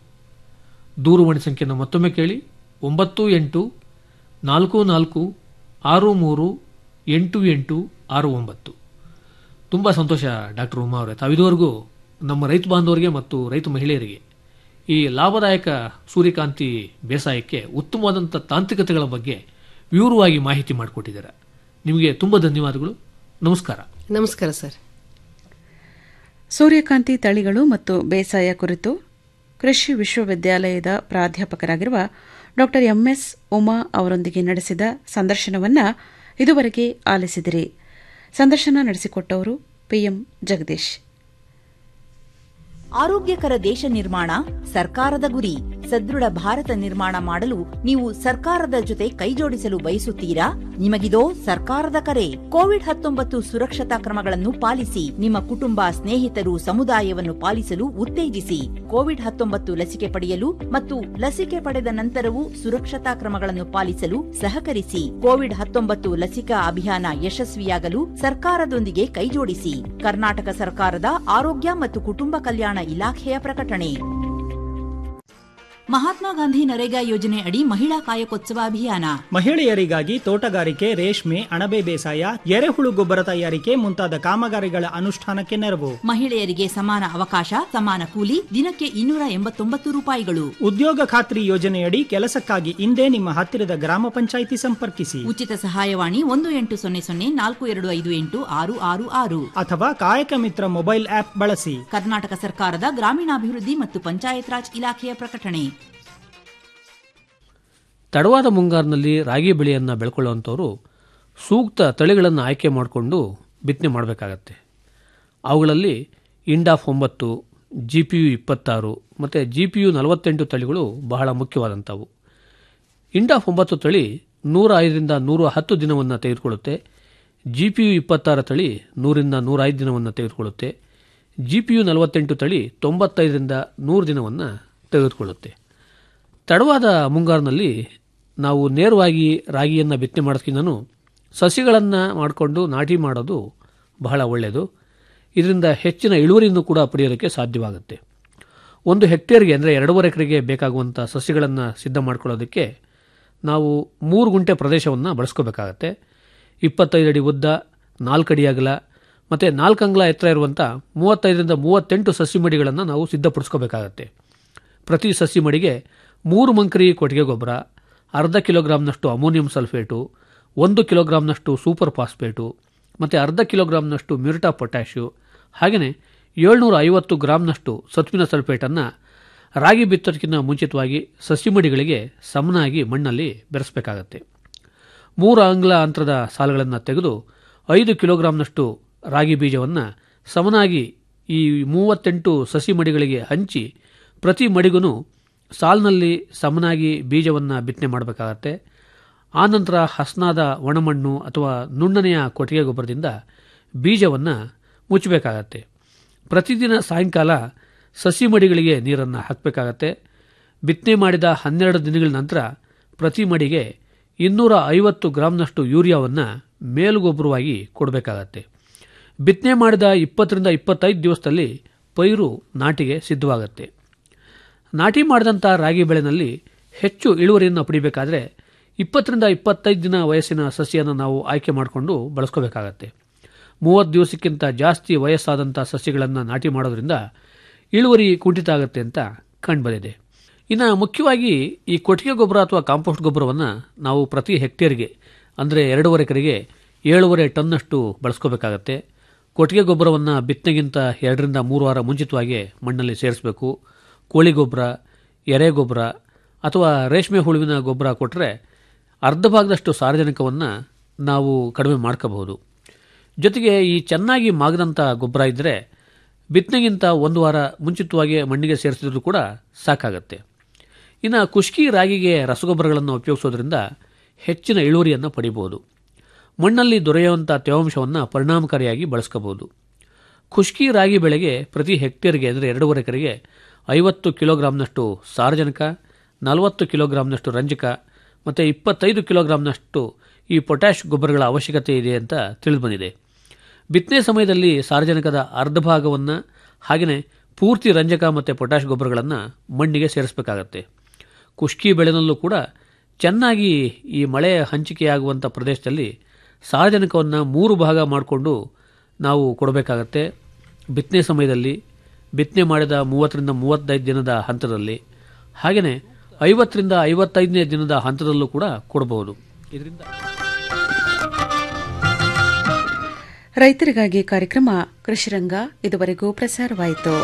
ದೂರವಾಣಿ ಸಂಖ್ಯೆಯನ್ನು ಮತ್ತೊಮ್ಮೆ ಕೇಳಿ ಒಂಬತ್ತು ಎಂಟು ನಾಲ್ಕು ನಾಲ್ಕು ಆರು ಮೂರು ಎಂಟು ಎಂಟು ಆರು ಒಂಬತ್ತು ತುಂಬ ಸಂತೋಷ ಡಾಕ್ಟರ್ ಉಮಾ ಅವರೇ ತಾವು ಇದುವರೆಗೂ ನಮ್ಮ ರೈತ ಬಾಂಧವರಿಗೆ ಮತ್ತು ರೈತ ಮಹಿಳೆಯರಿಗೆ ಈ ಲಾಭದಾಯಕ ಸೂರ್ಯಕಾಂತಿ ಬೇಸಾಯಕ್ಕೆ ಉತ್ತಮವಾದಂಥ ತಾಂತ್ರಿಕತೆಗಳ ಬಗ್ಗೆ ವಿವರವಾಗಿ ಮಾಹಿತಿ ಮಾಡಿಕೊಟ್ಟಿದ್ದೀರಾ ನಿಮಗೆ ತುಂಬ ಧನ್ಯವಾದಗಳು ನಮಸ್ಕಾರ ನಮಸ್ಕಾರ ಸರ್ ಸೂರ್ಯಕಾಂತಿ ತಳಿಗಳು ಮತ್ತು ಬೇಸಾಯ ಕುರಿತು ಕೃಷಿ ವಿಶ್ವವಿದ್ಯಾಲಯದ ಪ್ರಾಧ್ಯಾಪಕರಾಗಿರುವ ಡಾ ಎಂಎಸ್ ಉಮಾ ಅವರೊಂದಿಗೆ ನಡೆಸಿದ ಸಂದರ್ಶನವನ್ನ ಇದುವರೆಗೆ ಆಲಿಸಿದಿರಿ ಸಂದರ್ಶನ ನಡೆಸಿಕೊಟ್ಟವರು ಪಿಎಂ ಜಗದೀಶ್ ಆರೋಗ್ಯಕರ ದೇಶ ನಿರ್ಮಾಣ ಸರ್ಕಾರದ ಗುರಿ ಸದೃಢ ಭಾರತ ನಿರ್ಮಾಣ ಮಾಡಲು ನೀವು ಸರ್ಕಾರದ ಜೊತೆ ಕೈಜೋಡಿಸಲು ಬಯಸುತ್ತೀರಾ ನಿಮಗಿದೋ ಸರ್ಕಾರದ ಕರೆ ಕೋವಿಡ್ ಹತ್ತೊಂಬತ್ತು ಸುರಕ್ಷತಾ ಕ್ರಮಗಳನ್ನು ಪಾಲಿಸಿ ನಿಮ್ಮ ಕುಟುಂಬ ಸ್ನೇಹಿತರು ಸಮುದಾಯವನ್ನು ಪಾಲಿಸಲು ಉತ್ತೇಜಿಸಿ ಕೋವಿಡ್ ಹತ್ತೊಂಬತ್ತು ಲಸಿಕೆ ಪಡೆಯಲು ಮತ್ತು ಲಸಿಕೆ ಪಡೆದ ನಂತರವೂ ಸುರಕ್ಷತಾ ಕ್ರಮಗಳನ್ನು ಪಾಲಿಸಲು ಸಹಕರಿಸಿ ಕೋವಿಡ್ ಹತ್ತೊಂಬತ್ತು ಲಸಿಕಾ ಅಭಿಯಾನ ಯಶಸ್ವಿಯಾಗಲು ಸರ್ಕಾರದೊಂದಿಗೆ ಕೈಜೋಡಿಸಿ ಕರ್ನಾಟಕ ಸರ್ಕಾರದ ಆರೋಗ್ಯ ಮತ್ತು ಕುಟುಂಬ ಕಲ್ಯಾಣ ಇಲಾಖೆಯ ಪ್ರಕಟಣೆ ಮಹಾತ್ಮ ಗಾಂಧಿ ನರೇಗಾ ಯೋಜನೆ ಅಡಿ ಮಹಿಳಾ ಕಾಯಕೋತ್ಸವ ಅಭಿಯಾನ ಮಹಿಳೆಯರಿಗಾಗಿ ತೋಟಗಾರಿಕೆ ರೇಷ್ಮೆ ಅಣಬೆ ಬೇಸಾಯ ಎರೆಹುಳು ಗೊಬ್ಬರ ತಯಾರಿಕೆ ಮುಂತಾದ ಕಾಮಗಾರಿಗಳ ಅನುಷ್ಠಾನಕ್ಕೆ ನೆರವು ಮಹಿಳೆಯರಿಗೆ ಸಮಾನ ಅವಕಾಶ ಸಮಾನ ಕೂಲಿ ದಿನಕ್ಕೆ ಇನ್ನೂರ ಎಂಬತ್ತೊಂಬತ್ತು ರೂಪಾಯಿಗಳು ಉದ್ಯೋಗ ಖಾತ್ರಿ ಯೋಜನೆಯಡಿ ಕೆಲಸಕ್ಕಾಗಿ ಇಂದೇ ನಿಮ್ಮ ಹತ್ತಿರದ ಗ್ರಾಮ ಪಂಚಾಯಿತಿ ಸಂಪರ್ಕಿಸಿ ಉಚಿತ ಸಹಾಯವಾಣಿ ಒಂದು ಎಂಟು ಸೊನ್ನೆ ಸೊನ್ನೆ ನಾಲ್ಕು ಎರಡು ಐದು ಎಂಟು ಆರು ಆರು ಆರು ಅಥವಾ ಕಾಯಕ ಮಿತ್ರ ಮೊಬೈಲ್ ಆಪ್ ಬಳಸಿ ಕರ್ನಾಟಕ ಸರ್ಕಾರದ ಗ್ರಾಮೀಣಾಭಿವೃದ್ಧಿ ಮತ್ತು ಪಂಚಾಯತ್ ರಾಜ್ ಇಲಾಖೆಯ ಪ್ರಕಟಣೆ ತಡವಾದ ಮುಂಗಾರಿನಲ್ಲಿ ರಾಗಿ ಬೆಳೆಯನ್ನು ಬೆಳ್ಕೊಳ್ಳುವಂಥವ್ರು ಸೂಕ್ತ ತಳಿಗಳನ್ನು ಆಯ್ಕೆ ಮಾಡಿಕೊಂಡು ಬಿತ್ತನೆ ಮಾಡಬೇಕಾಗತ್ತೆ ಅವುಗಳಲ್ಲಿ ಇಂಡಾಫ್ ಒಂಬತ್ತು ಜಿ ಪಿ ಯು ಇಪ್ಪತ್ತಾರು ಮತ್ತು ಜಿ ಪಿ ಯು ನಲವತ್ತೆಂಟು ತಳಿಗಳು ಬಹಳ ಮುಖ್ಯವಾದಂಥವು ಇಂಡಾಫ್ ಒಂಬತ್ತು ತಳಿ ನೂರ ಐದರಿಂದ ನೂರ ಹತ್ತು ದಿನವನ್ನು ತೆಗೆದುಕೊಳ್ಳುತ್ತೆ ಜಿ ಪಿ ಯು ಇಪ್ಪತ್ತಾರು ತಳಿ ನೂರಿಂದ ನೂರ ಐದು ದಿನವನ್ನು ತೆಗೆದುಕೊಳ್ಳುತ್ತೆ ಜಿ ಪಿ ಯು ನಲವತ್ತೆಂಟು ತಳಿ ತೊಂಬತ್ತೈದರಿಂದ ನೂರು ದಿನವನ್ನು ತೆಗೆದುಕೊಳ್ಳುತ್ತೆ ತಡವಾದ ಮುಂಗಾರಿನಲ್ಲಿ ನಾವು ನೇರವಾಗಿ ರಾಗಿಯನ್ನು ಬಿತ್ತನೆ ಮಾಡೋದಕ್ಕಿಂತನೂ ಸಸಿಗಳನ್ನು ಮಾಡಿಕೊಂಡು ನಾಟಿ ಮಾಡೋದು ಬಹಳ ಒಳ್ಳೆಯದು ಇದರಿಂದ ಹೆಚ್ಚಿನ ಇಳುವರಿಯನ್ನು ಕೂಡ ಪಡೆಯೋದಕ್ಕೆ ಸಾಧ್ಯವಾಗುತ್ತೆ ಒಂದು ಹೆಕ್ಟೇರ್ಗೆ ಅಂದರೆ ಎರಡೂವರೆ ಎಕರೆಗೆ ಬೇಕಾಗುವಂಥ ಸಸ್ಯಗಳನ್ನು ಸಿದ್ಧ ಮಾಡ್ಕೊಳ್ಳೋದಕ್ಕೆ ನಾವು ಮೂರು ಗುಂಟೆ ಪ್ರದೇಶವನ್ನು ಬಳಸ್ಕೋಬೇಕಾಗತ್ತೆ ಇಪ್ಪತ್ತೈದು ಅಡಿ ಉದ್ದ ನಾಲ್ಕು ಅಡಿ ಅಗಲ ಮತ್ತು ನಾಲ್ಕು ಅಂಗ್ಲ ಎತ್ತರ ಇರುವಂಥ ಮೂವತ್ತೈದರಿಂದ ಮೂವತ್ತೆಂಟು ಸಸಿ ಮಡಿಗಳನ್ನು ನಾವು ಸಿದ್ಧಪಡಿಸ್ಕೋಬೇಕಾಗತ್ತೆ ಪ್ರತಿ ಸಸಿ ಮಡಿಗೆ ಮೂರು ಮಂಕ್ರಿ ಕೊಟ್ಟಿಗೆ ಗೊಬ್ಬರ ಅರ್ಧ ಕಿಲೋಗ್ರಾಂನಷ್ಟು ಅಮೋನಿಯಂ ಸಲ್ಫೇಟು ಒಂದು ಕಿಲೋಗ್ರಾಂನಷ್ಟು ಸೂಪರ್ ಫಾಸ್ಫೇಟು ಮತ್ತು ಅರ್ಧ ಕಿಲೋಗ್ರಾಂನಷ್ಟು ಮ್ಯೂರಿಟಾ ಪೊಟ್ಯಾಷಿಯು ಹಾಗೆಯೇ ಏಳ್ನೂರ ಐವತ್ತು ಗ್ರಾಂನಷ್ಟು ಸತ್ವಿನ ಸಲ್ಫೇಟನ್ನು ರಾಗಿ ಬಿತ್ತೋದಕ್ಕಿಂತ ಮುಂಚಿತವಾಗಿ ಸಸಿ ಮಡಿಗಳಿಗೆ ಸಮನಾಗಿ ಮಣ್ಣಲ್ಲಿ ಬೆರೆಸಬೇಕಾಗತ್ತೆ ಮೂರು ಅಂಗ್ಲ ಅಂತರದ ಸಾಲುಗಳನ್ನು ತೆಗೆದು ಐದು ಕಿಲೋಗ್ರಾಂನಷ್ಟು ರಾಗಿ ಬೀಜವನ್ನು ಸಮನಾಗಿ ಈ ಮೂವತ್ತೆಂಟು ಸಸಿ ಮಡಿಗಳಿಗೆ ಹಂಚಿ ಪ್ರತಿ ಮಡಿಗೂ ಸಾಲಿನಲ್ಲಿ ಸಮನಾಗಿ ಬೀಜವನ್ನು ಬಿತ್ತನೆ ಮಾಡಬೇಕಾಗತ್ತೆ ಆನಂತರ ಹಸನಾದ ಒಣಮಣ್ಣು ಅಥವಾ ನುಣ್ಣನೆಯ ಕೊಟ್ಟಿಗೆ ಗೊಬ್ಬರದಿಂದ ಬೀಜವನ್ನು ಮುಚ್ಚಬೇಕಾಗತ್ತೆ ಪ್ರತಿದಿನ ಸಾಯಂಕಾಲ ಸಸಿ ಮಡಿಗಳಿಗೆ ನೀರನ್ನು ಹಾಕಬೇಕಾಗತ್ತೆ ಬಿತ್ತನೆ ಮಾಡಿದ ಹನ್ನೆರಡು ದಿನಗಳ ನಂತರ ಪ್ರತಿ ಮಡಿಗೆ ಇನ್ನೂರ ಐವತ್ತು ಗ್ರಾಂನಷ್ಟು ಯೂರಿಯಾವನ್ನು ಮೇಲುಗೊಬ್ಬರವಾಗಿ ಕೊಡಬೇಕಾಗತ್ತೆ ಬಿತ್ತನೆ ಮಾಡಿದ ಇಪ್ಪತ್ತರಿಂದ ಇಪ್ಪತ್ತೈದು ದಿವಸದಲ್ಲಿ ಪೈರು ನಾಟಿಗೆ ಸಿದ್ಧವಾಗುತ್ತೆ ನಾಟಿ ಮಾಡಿದಂಥ ರಾಗಿ ಬೆಳೆನಲ್ಲಿ ಹೆಚ್ಚು ಇಳುವರಿಯನ್ನು ಪಡಿಬೇಕಾದ್ರೆ ಇಪ್ಪತ್ತರಿಂದ ಇಪ್ಪತ್ತೈದು ದಿನ ವಯಸ್ಸಿನ ಸಸಿಯನ್ನು ನಾವು ಆಯ್ಕೆ ಮಾಡಿಕೊಂಡು ಬಳಸ್ಕೋಬೇಕಾಗತ್ತೆ ಮೂವತ್ತು ದಿವಸಕ್ಕಿಂತ ಜಾಸ್ತಿ ವಯಸ್ಸಾದಂಥ ಸಸ್ಯಗಳನ್ನು ನಾಟಿ ಮಾಡೋದ್ರಿಂದ ಇಳುವರಿ ಕುಂಠಿತ ಆಗುತ್ತೆ ಅಂತ ಕಂಡುಬಂದಿದೆ ಇನ್ನು ಮುಖ್ಯವಾಗಿ ಈ ಕೊಟ್ಟಿಗೆ ಗೊಬ್ಬರ ಅಥವಾ ಕಾಂಪೋಸ್ಟ್ ಗೊಬ್ಬರವನ್ನು ನಾವು ಪ್ರತಿ ಹೆಕ್ಟೇರ್ಗೆ ಅಂದರೆ ಎರಡೂವರೆ ಎಕರೆಗೆ ಏಳುವರೆ ಟನ್ನಷ್ಟು ಬಳಸ್ಕೋಬೇಕಾಗತ್ತೆ ಕೊಟ್ಟಿಗೆ ಗೊಬ್ಬರವನ್ನು ಬಿತ್ತನೆಗಿಂತ ಎರಡರಿಂದ ಮೂರು ವಾರ ಮುಂಚಿತವಾಗಿ ಮಣ್ಣಲ್ಲಿ ಸೇರಿಸಬೇಕು ಕೋಳಿ ಗೊಬ್ಬರ ಎರೆ ಗೊಬ್ಬರ ಅಥವಾ ರೇಷ್ಮೆ ಹುಳುವಿನ ಗೊಬ್ಬರ ಕೊಟ್ಟರೆ ಅರ್ಧ ಭಾಗದಷ್ಟು ಸಾರ್ವಜನಿಕವನ್ನು ನಾವು ಕಡಿಮೆ ಮಾಡ್ಕೋಬಹುದು ಜೊತೆಗೆ ಈ ಚೆನ್ನಾಗಿ ಮಾಗದಂಥ ಗೊಬ್ಬರ ಇದ್ದರೆ ಬಿತ್ತನೆಗಿಂತ ಒಂದು ವಾರ ಮುಂಚಿತವಾಗಿ ಮಣ್ಣಿಗೆ ಸೇರಿಸಿದ್ರು ಕೂಡ ಸಾಕಾಗತ್ತೆ ಇನ್ನು ಕುಷ್ಕಿ ರಾಗಿಗೆ ರಸಗೊಬ್ಬರಗಳನ್ನು ಉಪಯೋಗಿಸೋದ್ರಿಂದ ಹೆಚ್ಚಿನ ಇಳುವರಿಯನ್ನು ಪಡಿಬೋದು ಮಣ್ಣಲ್ಲಿ ದೊರೆಯುವಂಥ ತೇವಾಂಶವನ್ನು ಪರಿಣಾಮಕಾರಿಯಾಗಿ ಬಳಸ್ಕೋಬಹುದು ಖುಷ್ಕಿ ರಾಗಿ ಬೆಳೆಗೆ ಪ್ರತಿ ಹೆಕ್ಟೇರ್ಗೆ ಅಂದರೆ ಎರಡೂವರೆ ಎಕರೆಗೆ ಐವತ್ತು ಕಿಲೋಗ್ರಾಂನಷ್ಟು ಸಾರಜನಕ ನಲವತ್ತು ಕಿಲೋಗ್ರಾಂನಷ್ಟು ರಂಜಕ ಮತ್ತು ಇಪ್ಪತ್ತೈದು ಕಿಲೋಗ್ರಾಂನಷ್ಟು ಈ ಪೊಟ್ಯಾಷ್ ಗೊಬ್ಬರಗಳ ಅವಶ್ಯಕತೆ ಇದೆ ಅಂತ ತಿಳಿದುಬಂದಿದೆ ಬಿತ್ತನೆ ಸಮಯದಲ್ಲಿ ಸಾರಜನಕದ ಅರ್ಧ ಭಾಗವನ್ನು ಹಾಗೆಯೇ ಪೂರ್ತಿ ರಂಜಕ ಮತ್ತು ಪೊಟ್ಯಾಷ್ ಗೊಬ್ಬರಗಳನ್ನು ಮಣ್ಣಿಗೆ ಸೇರಿಸಬೇಕಾಗತ್ತೆ ಕುಷ್ಕಿ ಬೆಳೆನಲ್ಲೂ ಕೂಡ ಚೆನ್ನಾಗಿ ಈ ಮಳೆ ಹಂಚಿಕೆಯಾಗುವಂಥ ಪ್ರದೇಶದಲ್ಲಿ ಸಾರಜನಕವನ್ನು ಮೂರು ಭಾಗ ಮಾಡಿಕೊಂಡು ನಾವು ಕೊಡಬೇಕಾಗತ್ತೆ ಬಿತ್ತನೆ ಸಮಯದಲ್ಲಿ ಬಿತ್ತನೆ ಮಾಡಿದ ಮೂವತ್ತರಿಂದ ಮೂವತ್ತೈದು ದಿನದ ಹಂತದಲ್ಲಿ ಹಾಗೆಯೇ ಐವತ್ತರಿಂದ ಐವತ್ತೈದನೇ ದಿನದ ಹಂತದಲ್ಲೂ ಕೂಡ ಕೊಡಬಹುದು ಇದರಿಂದ ರೈತರಿಗಾಗಿ ಕಾರ್ಯಕ್ರಮ ಕೃಷಿರಂಗ ಇದುವರೆಗೂ ಪ್ರಸಾರವಾಯಿತು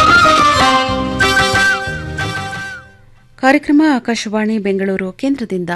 ಕಾರ್ಯಕ್ರಮ ಆಕಾಶವಾಣಿ ಬೆಂಗಳೂರು ಕೇಂದ್ರದಿಂದ